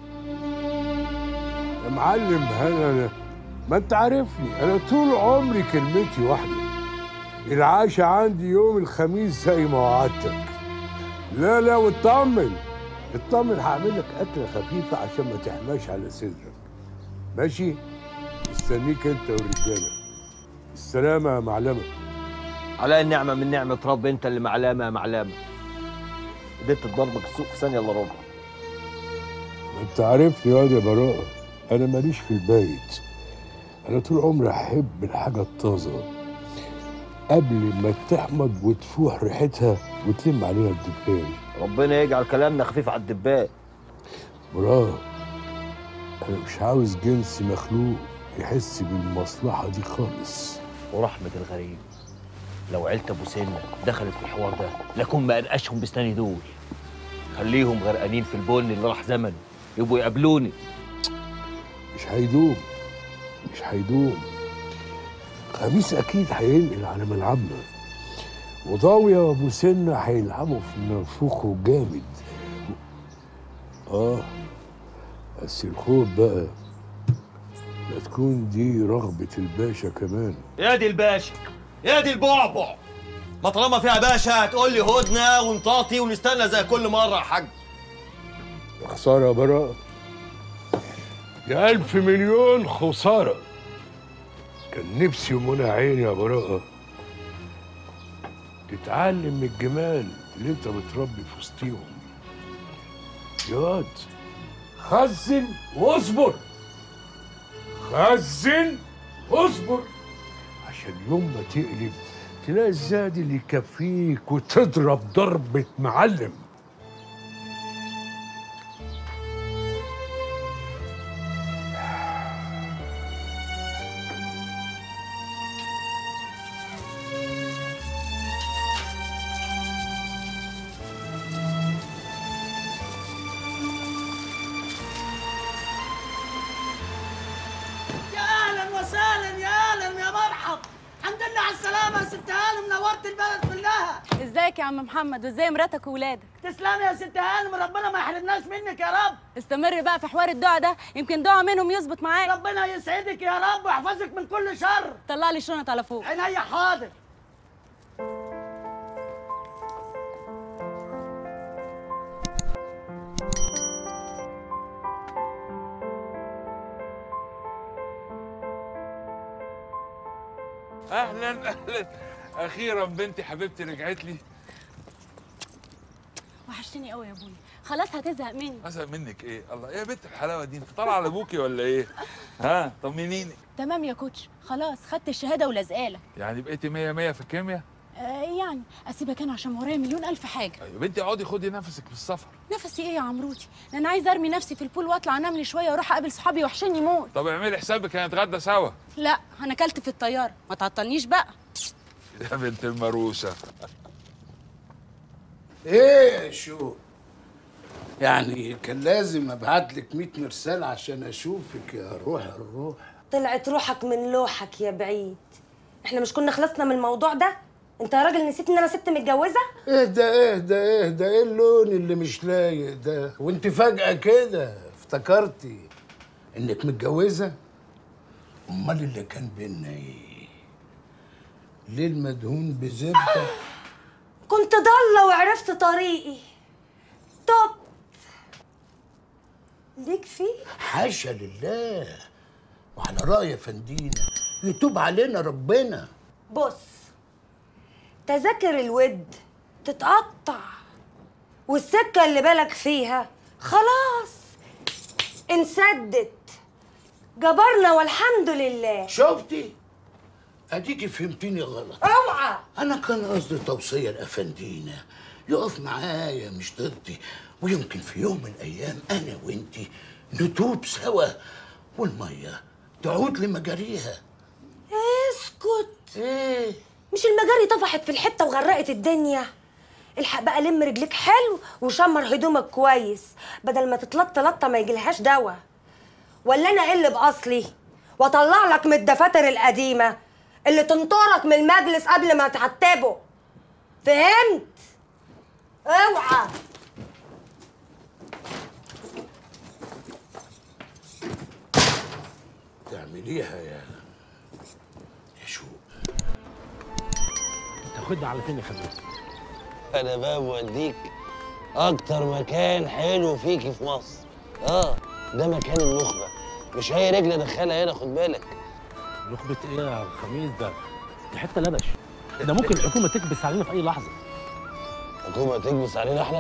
يا معلم انا ما انت عارفني انا طول عمري كلمتي واحده العاشة عندي يوم الخميس زي ما وعدتك لا لا واطمن اطمن هعمل لك اكله خفيفه عشان ما تحماش على صدرك ماشي مستنيك انت والرجاله السلامه يا معلمه على النعمة من نعمة رب انت اللي معلامة يا معلامة قدرت تضربك السوق في ثانية الا ربع ما انت عارفني يا واد يا براءه انا ماليش في البيت انا طول عمري احب الحاجه الطازه قبل ما تحمض وتفوح ريحتها وتلم عليها الدبان ربنا يجعل كلامنا خفيف على الدبان براءه انا مش عاوز جنس مخلوق يحس بالمصلحه دي خالص ورحمة الغريب لو عيلة ابو سنة دخلت في الحوار ده لكون ما انقشهم بسناني دول خليهم غرقانين في البن اللي راح زمن يبقوا يقابلوني مش هيدوم مش هيدوم خميس اكيد هينقل على ملعبنا وضاوية وابو سنة هيلعبوا في منفوخه جامد اه بس الخوف بقى لا تكون دي رغبة الباشا كمان يا دي الباشا يا دي البعبع ما طالما فيها باشا هتقول لي هدنه ونطاطي ونستنى زي كل مره يا حاج خسارة يا براءة يا ألف مليون خسارة كان نفسي ومنى عيني يا براءة تتعلم من الجمال اللي انت بتربي في وسطيهم يا واد خزن واصبر خزن واصبر عشان يوم ما تقلب تلاقي الزاد اللي يكفيك وتضرب ضربة معلم يا اهلا وسهلا يا اهلا يا مرحب الحمد لله على السلامه يا ست هانم نورت البلد كلها ازيك يا عم محمد وازاي مراتك وولادك تسلمي يا ست هانم ربنا ما يحرمناش منك يا رب استمر بقى في حوار الدعاء ده يمكن دعاء منهم يظبط معاك ربنا يسعدك يا رب ويحفظك من كل شر طلع لي شنط على فوق عينيا حاضر اهلا اهلا اخيرا بنتي حبيبتي رجعت لي وحشتني قوي يا ابويا خلاص هتزهق مني ازهق منك ايه الله ايه يا بنت الحلاوه دي انت طالعه على ابوكي ولا ايه ها طمنيني تمام يا كوتش خلاص خدت الشهاده ولازقالك يعني بقيتي 100 100 في الكيمياء آه يعني اسيبك انا عشان ورايا مليون الف حاجه يا بنتي اقعدي خدي نفسك في السفر نفسي ايه يا عمروتي ده انا عايزه ارمي نفسي في البول واطلع انام لي شويه واروح اقابل صحابي وحشني موت طب اعملي حسابك هنتغدى سوا لا انا اكلت في الطياره ما تعطلنيش بقى يا بنت المروسه ايه شو يعني كان لازم ابعت لك 100 مرسال عشان اشوفك يا روح الروح طلعت روحك من لوحك يا بعيد احنا مش كنا خلصنا من الموضوع ده انت يا راجل نسيت ان انا ست متجوزه اهدى اهدى اهدى ايه اللون اللي مش لايق ده وانت فجأة كده افتكرتي انك متجوزة امال اللي كان بينا ايه ليه المدهون بزبده كنت ضالة وعرفت طريقي طب ليك فيه حاشا لله وعلى رأي يا فندينا يتوب علينا ربنا بص تذاكر الود تتقطع والسكة اللي بالك فيها خلاص انسدت جبرنا والحمد لله شفتي اديكي فهمتيني غلط اوعى انا كان قصدي توصيه لافندينا يقف معايا مش ضدي ويمكن في يوم من الايام انا وانتي نتوب سوا والميه تعود لمجاريها اسكت ايه مش المجاري طفحت في الحته وغرقت الدنيا الحق بقى لم رجليك حلو وشمر هدومك كويس بدل ما تتلط لطه ما يجيلهاش دوا ولا انا اقل باصلي واطلع لك من الدفاتر القديمه اللي تنطرك من المجلس قبل ما تعتبه فهمت اوعى تعمليها يا يا شو تاخدنا على فين يا خميس انا بقى بوديك اكتر مكان حلو فيكي في مصر اه ده مكان النخبه مش اي رجل ادخلها هنا خد بالك نخبة ايه يا خميس ده؟ دي حتة لبش ده ممكن الحكومة تكبس علينا في أي لحظة الحكومه تكبس علينا احنا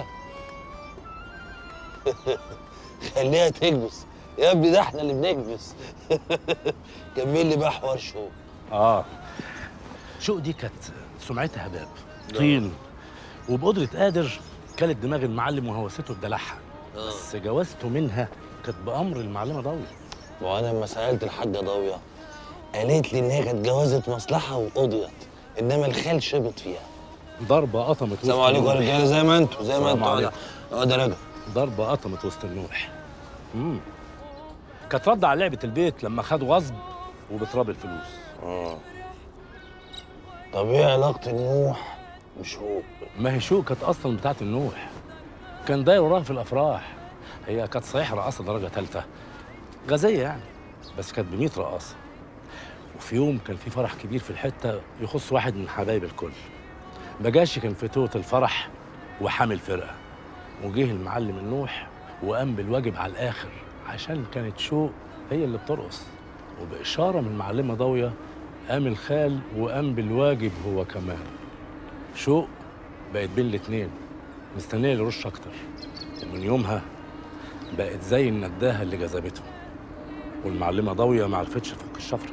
خليها تكبس يا ابني ده احنا اللي بنكبس كمل لي بقى حوار شو اه شوق دي كانت سمعتها هباب طين وبقدرة قادر كلت دماغ المعلم وهوسته بدلعها بس جوازته منها كانت بأمر المعلمة ضوية وانا لما سالت الحاجه ضاويه قالت لي ان هي كانت جوازه مصلحه وقضيت انما الخال شبط فيها ضربة قطمت السلام عليكم يا رجاله زي ما انتوا زي ما انتوا اقعد اقعد يا راجل ضربة قطمت وسط النوح امم كانت رد على لعبة البيت لما خد غصب وبتراب الفلوس اه طب ايه علاقه النوح بشوق ما هي شوق كانت اصلا بتاعت النوح كان داير وراها في الافراح هي كانت صحيح رقاصه درجه ثالثه غازيه يعني بس كانت ب 100 رقاصه وفي يوم كان في فرح كبير في الحته يخص واحد من حبايب الكل بجاشي كان في توت الفرح وحامل فرقه وجه المعلم النوح وقام بالواجب على الاخر عشان كانت شوق هي اللي بترقص وباشاره من المعلمه ضاويه قام الخال وقام بالواجب هو كمان شوق بقت بين الاتنين مستنيه يرش اكتر ومن يومها بقت زي النداهه اللي جذبته والمعلمه ضاويه ما عرفتش تفك الشفره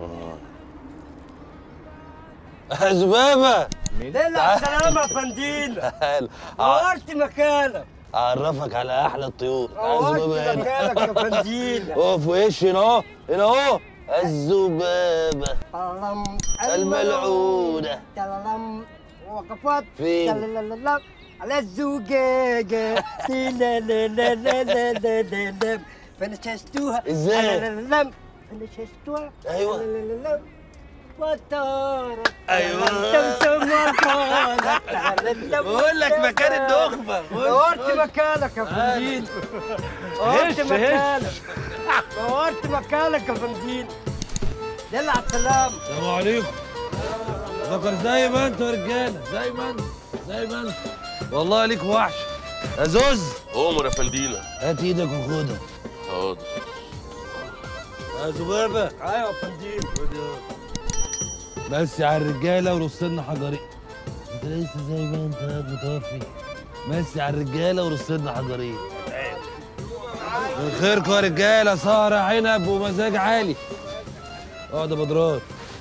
زبابه دلع سلامة يا فنديل تعال نورت مكانك اعرفك على احلى الطيور نورت الذبابه مكانك يا فنديل اقف وش هنا اهو هنا اهو الذبابه طلم الملعونة. تلم وقفت فين؟ تللللم على الزجاجة تلللللللللم فنششتوها إزاي؟ تللللم فنششتوها أيوة. تللللم وطارت أيوة. تمسم وطارت بقول لك مكان النخبة. بقول- نورت بقول. مكانك يا فنديل هش- نورت هش. مكانك نورت مكانك يا فنديل دلع السلام السلام عليكم ذكر زي ما انتوا يا رجاله زي ما انتوا زي ما انتوا والله ليك وحش يا زوز عمر يا فندينا هات ايدك وخدها حاضر يا زبابه ايوه يا فنديل بس على الرجاله ورص لنا حجرين انت لسه زي ما انت يا متوفي بس على الرجاله ورص لنا حجرين من خيركم يا رجاله سهره عنب ومزاج عالي اقعد يا بدران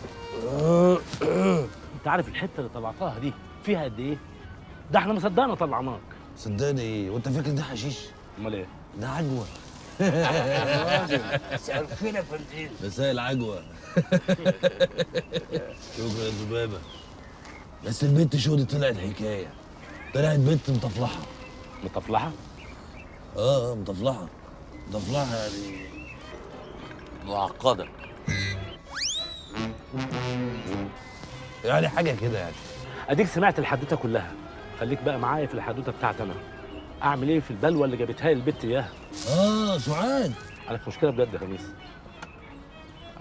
انت عارف الحته اللي طلعتها دي فيها قد ايه؟ ده احنا ما صدقنا طلعناك صدقني ايه وانت فاكر ده حشيش امال ايه؟ ده عجوه عارفين يا فنديل مساء العجوه شكرا يا زبابه بس البنت شو دي طلعت حكايه طلعت بنت مطفلحه مطفلحه؟ اه اه مطفلحه مطفلحه يعني معقده يعني حاجه كده يعني اديك سمعت الحدوته كلها خليك بقى معايا في الحدوته بتاعتي انا اعمل ايه في البلوه اللي جابتها لي البت اياها اه سعاد عارف مشكله بجد يا خميس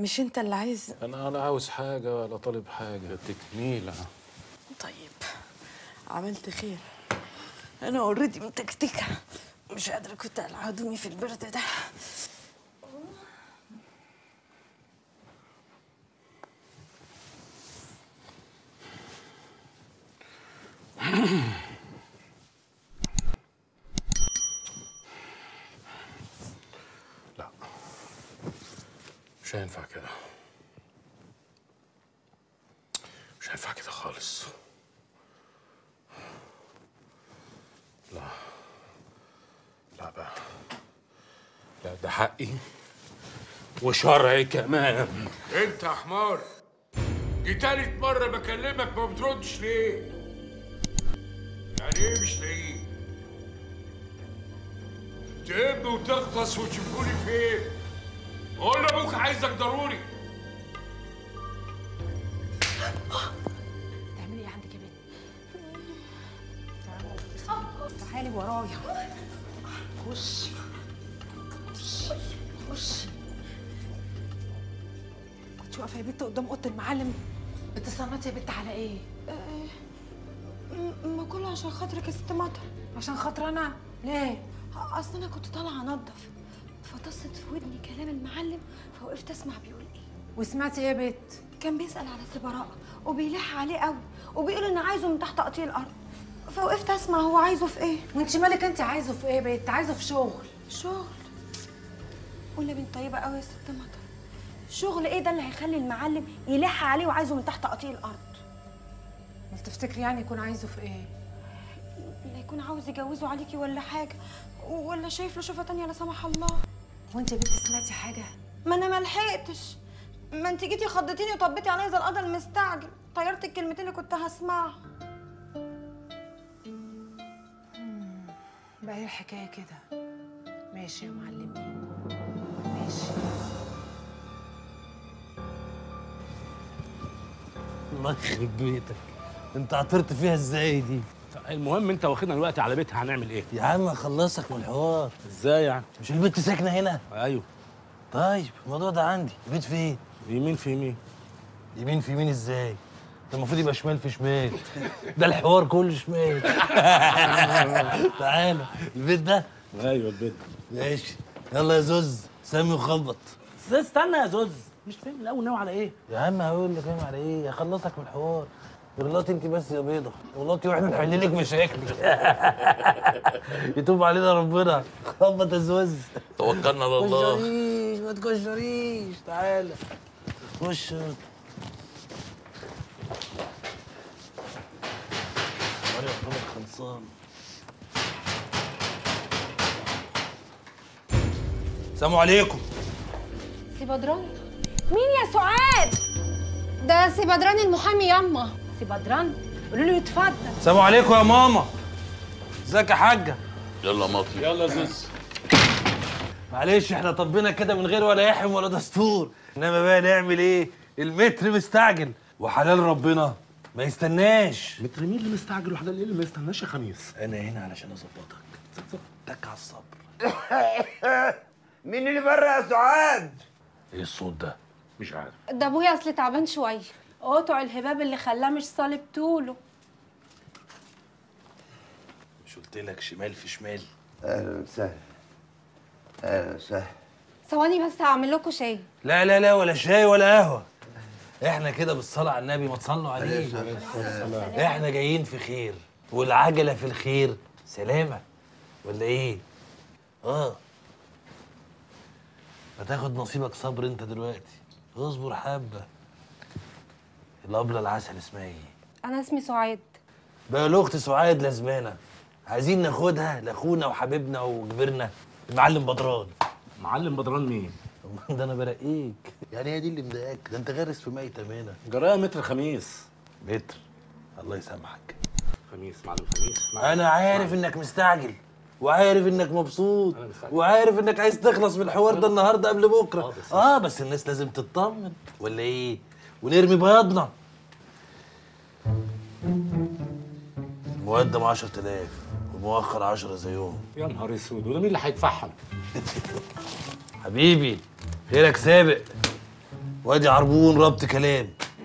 مش انت اللي عايز انا ولا عاوز حاجه ولا طالب حاجه تكميله طيب عملت خير انا اوريدي متكتكه مش قادره كنت اقلع هدومي في البرد ده مش هينفع كده مش هينفع كده خالص لا لا بقى لا ده حقي وشرعي كمان انت يا حمار دي تالت مرة بكلمك ما بتردش ليه؟ يعني ايه مش لاقيه؟ تهب وتغطس وتشوفوني فين؟ قول لابوك عايزك ضروري تعملي ايه عندك يا بنت تعالي ورايا خشي خشي خشي كنت واقفه يا بنت قدام اوضه المعلم بتصنطي يا بنت على ايه ما كله عشان خاطرك يا ست مطر عشان خاطر انا ليه اصل انا كنت طالعه انضف فطست في ودني كلام المعلم فوقفت اسمع بيقول ايه وسمعتي ايه يا بنت كان بيسال على السبراء وبيلح عليه قوي وبيقول ان عايزه من تحت قطيع الارض فوقفت اسمع هو عايزه في ايه وانت مالك انت عايزه في ايه يا بنت عايزه في شغل شغل ولا بنت طيبه قوي يا ست مطر شغل ايه ده اللي هيخلي المعلم يلح عليه وعايزه من تحت قطيع الارض ما تفتكري يعني يكون عايزه في ايه لا يكون عاوز يجوزه عليكي ولا حاجه ولا شايف له شوفه تانية لا سمح الله وانت يا بنت سمعتي حاجه ما انا ما لحقتش ما انت جيتي خضتيني وطبيتي عليا زي القدر المستعجل طيرت الكلمتين اللي كنت هسمعها بقى ايه الحكايه كده ماشي يا معلمين ماشي الله يخرب بيتك انت عطرت فيها ازاي دي المهم انت واخدنا الوقت على بيتها هنعمل ايه يا عم اخلصك من الحوار ازاي يعني مش البنت ساكنه هنا ايوه طيب الموضوع ده عندي البيت فين يمين في يمين يمين في يمين ازاي ده المفروض يبقى شمال في شمال ده الحوار كله شمال تعالى البيت ده ايوه البيت ماشي يلا يا زوز سامي وخبط استنى يا زوز مش فاهم الاول ناوي على ايه يا عم هقول لك انا على ايه هخلصك من الحوار غلطي انت بس يا بيضه غلطي واحنا نحل لك مشاكلك يتوب علينا ربنا خبط يا زوز توكلنا على الله تكشريش ما تكشريش تعالى خش مريم محمد خلصان السلام عليكم سي بدران مين يا سعاد ده سي بدران المحامي ياما سي بدران قولوا له يتفضل السلام عليكم يا ماما ازيك يا حاجه يلا مطي يلا زوز معلش احنا طبينا كده من غير ولا يحم ولا دستور انما بقى نعمل ايه المتر مستعجل وحلال ربنا ما يستناش متر مين اللي مستعجل وحلال ايه اللي ما يستناش يا خميس انا هنا علشان اظبطك تك على الصبر مين اللي بره يا سعاد؟ ايه الصوت ده مش عارف ده ابويا اصل تعبان شويه قطع الهباب اللي خلاه مش صالب طوله مش قلت لك شمال في شمال اهلا وسهلا اهلا وسهلا ثواني بس هعمل لكم شاي لا لا لا ولا شاي ولا قهوه احنا كده بالصلاه على النبي ما تصلوا عليه احنا جايين في خير والعجله في الخير سلامه ولا ايه اه هتاخد نصيبك صبر انت دلوقتي اصبر حبه الابله العسل اسمها ايه انا اسمي سعاد بقى الاخت سعاد لازمانه عايزين ناخدها لاخونا وحبيبنا وكبرنا المعلم بدران معلم بدران مين ده انا برقيك يعني هي دي اللي مضايقاك ده انت غارس في ميت امانه جرايه متر خميس متر الله يسامحك خميس معلم خميس انا عارف انك مستعجل وعارف انك مبسوط وعارف انك عايز تخلص من الحوار ده النهارده قبل بكره اه بس الناس لازم تطمن ولا ايه ونرمي بياضنا المقدم 10000 والمؤخر 10 زيهم يا نهار اسود وده مين اللي هيدفعهم حبيبي خيرك سابق وادي عربون ربط كلام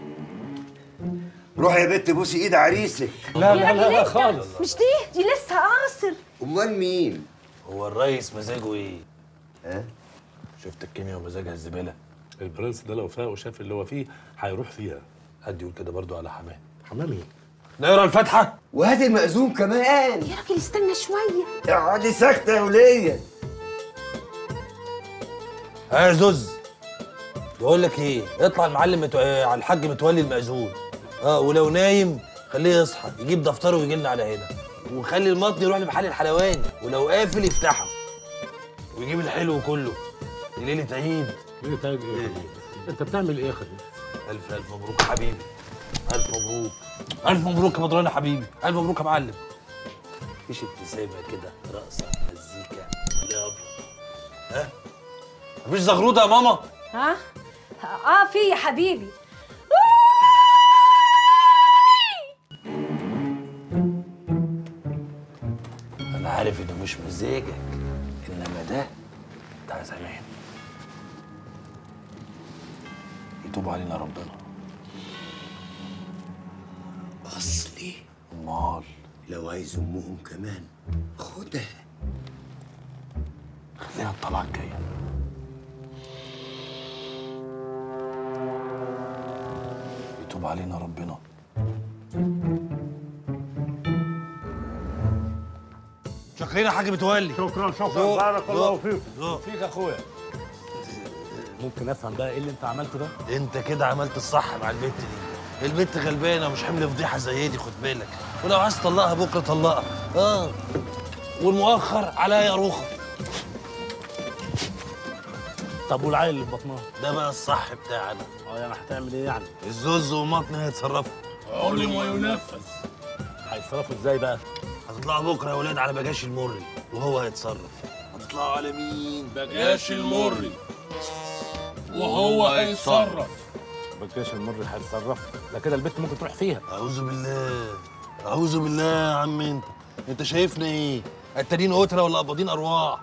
روح يا بت بوسي ايد عريسك لا لا لا, لا خالص مش دي دي لسه قاصر امال مين هو الريس مزاجه ايه؟ ها؟ شفت الكيمياء ومزاجها الزباله البرنس ده لو فاق وشاف اللي هو فيه هيروح فيها حد يقول كده برضو على حماه حماه مين؟ نقرا الفاتحه وهات المأذون كمان يا راجل استنى شويه اقعدي ساكته يا وليه ها يا زوز بقول لك ايه اطلع المعلم متو... آه، على الحاج متولي المأذون اه ولو نايم خليه يصحى يجيب دفتره ويجي لنا على هنا وخلي المطن يروح لمحل الحلواني ولو قافل يفتحه ويجيب الحلو كله دي ليله عيد ليله عيد ايه انت بتعمل ايه يا خديجه الف الف مبروك يا حبيبي الف مبروك الف مبروك يا بدران يا حبيبي الف مبروك يا معلم مفيش ابتسامه كده رقصه مزيكا يابا ها مفيش زغروطه يا ماما ها اه في يا حبيبي انا عارف انه مش مزاجك انما ده بتاع زمان يتوب علينا ربنا اصلي امال لو عايز امهم كمان خدها خليها الطلعه الجايه يتوب علينا ربنا شكرين يا حاج متولي شكرا شكرا ذوق، بارك الله ذوق، فيك ذوق. فيك يا اخويا ممكن افهم بقى ايه اللي انت عملته ده؟ انت كده عملت الصح مع البت دي البت غلبانه ومش حمل فضيحه زي دي خد بالك ولو عايز تطلقها بكره طلقها اه والمؤخر عليا يا روخه طب والعيل اللي في بطنها؟ ده بقى الصح بتاعنا اه يعني هتعمل ايه يعني؟ الزوز ومطن هيتصرفوا علم وينفذ هيتصرفوا ازاي بقى؟ هتطلعوا بكره يا ولاد على بجاش المري وهو هيتصرف هتطلعوا على مين بجاش المري وهو هيتصرف بجاش المري هيتصرف ده كده البت ممكن تروح فيها اعوذ بالله اعوذ بالله يا عم انت انت شايفنا ايه قتالين قتله ولا قباضين ارواح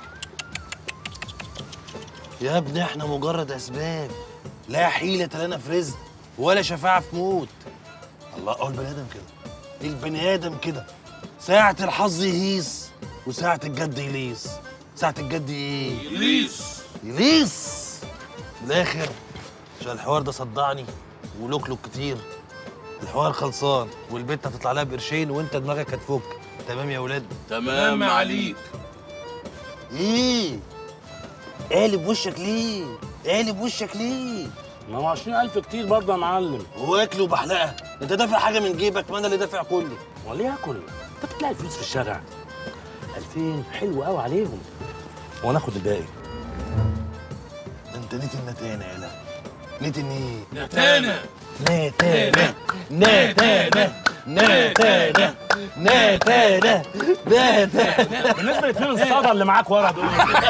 يا ابني احنا مجرد اسباب لا حيله لنا في رزق ولا شفاعه في موت الله هو البني ادم كده البني ادم كده ساعة الحظ يهيس وساعة الجد يليس ساعة الجد ايه؟ يليس. يليس من الآخر عشان الحوار ده صدعني ولوكلوك كتير الحوار خلصان والبنت هتطلع لها بقرشين وانت دماغك هتفك تمام يا ولاد؟ تمام عليك ايه؟ قالب وشك ليه؟ قالب وشك ليه؟ ما هو 20000 كتير برضه يا معلم واكل وبحلقه انت دافع حاجه من جيبك ما انا اللي دافع كله وليه اكل انت بتلاقي فلوس في الشارع 2000 حلو قوي عليهم وناخد الباقي ده انت نيت النتانه يالا نيت ان ايه؟ نتانة. نتانه نتانه نتانه نتانه نتانه بالنسبه لاتنين الصدى اللي معاك ورا دول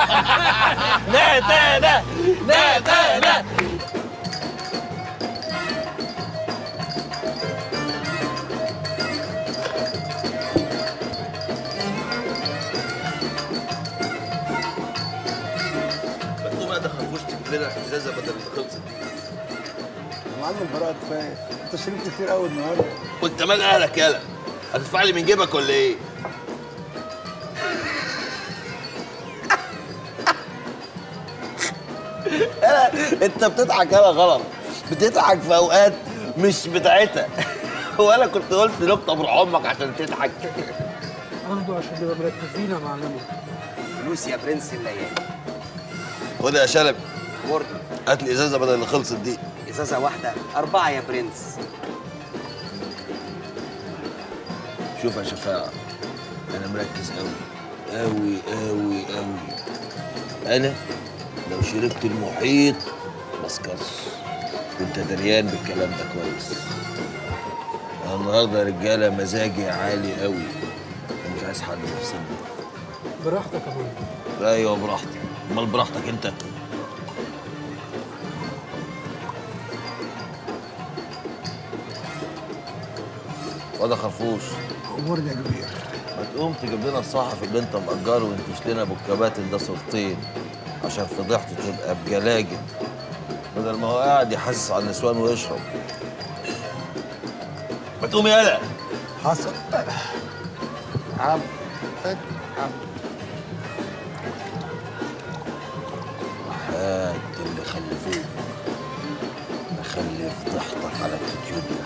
نتانه نتانه مكتوب بقى ده خرفوش تجيب لنا ازازه بدل اللي خلصت دي يا معلم براءة كفايه انت شربت كتير قوي النهارده وانت مال اهلك يالا هتدفع لي من جيبك ولا ايه؟ يالا انت بتضحك يالا غلط بتضحك في اوقات مش بتاعتها وانا كنت قلت نكته بروح امك عشان تضحك برضه عشان نبقى مركزين يا معلم فلوس يا برنس الليالي خد يا شلبي مرضي هات لي ازازه بدل اللي خلصت دي ازازه واحده اربعه يا برنس شوف يا شفاعة أنا مركز أوي أوي أوي أوي أنا لو شربت المحيط مسكرش وأنت دريان بالكلام ده كويس أنا النهارده يا رجالة مزاجي عالي أوي ومش عايز حد يفصلني براحتك يا ابويا أيوه براحتي أمال براحتك أنت وده خرفوش امورنا يا كبير ما تقوم تجيب لنا الصحفي اللي انت مأجره وانتش لنا ابو الكباتن ده صورتين عشان فضيحته تبقى بجلاجل بدل ما هو قاعد يحسس على النسوان ويشرب ما تقوم يالا حصل عم عم هات اللي خلفوك اخلف ضحكك على اليوتيوب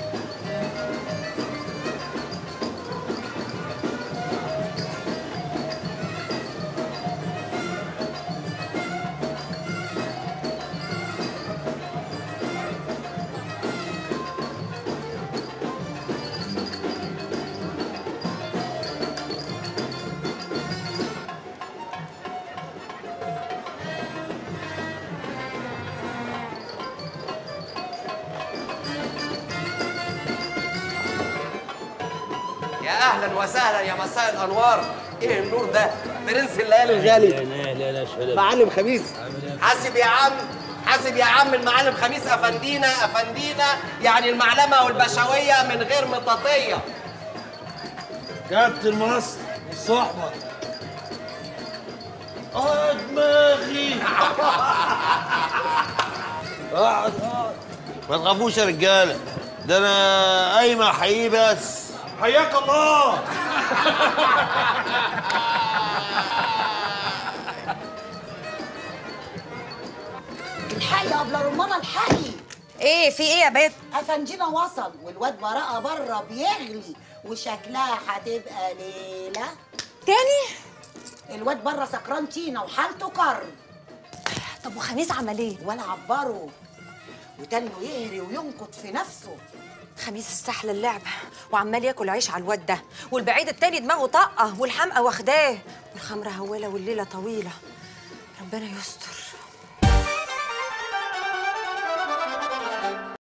يا اهلا وسهلا يا مساء الانوار ايه النور ده برنس الليالي الغالي لا لا لا شلل معلم خميس حاسب يا عم حاسب يا عم المعلم خميس افندينا افندينا يعني المعلمه والبشويه من غير مطاطيه كابتن مصر الصحبه اه دماغي اقعد اقعد ما تخافوش يا رجاله ده انا قايمه احييه بس حياك الله الحقي يا ابله رمانه الحقي ايه في ايه يا بنت افنجينا وصل والواد براءه بره بيغلي وشكلها هتبقى ليله تاني الواد بره سكران تينا وحالته كرب طب وخميس عمل ايه ولا عبره وتاني يهري وينكت في نفسه خميس استحلى اللعب وعمال ياكل عيش على الواد ده والبعيد التاني دماغه طاقه والحمقى واخداه والخمره هواله والليله طويله ربنا يستر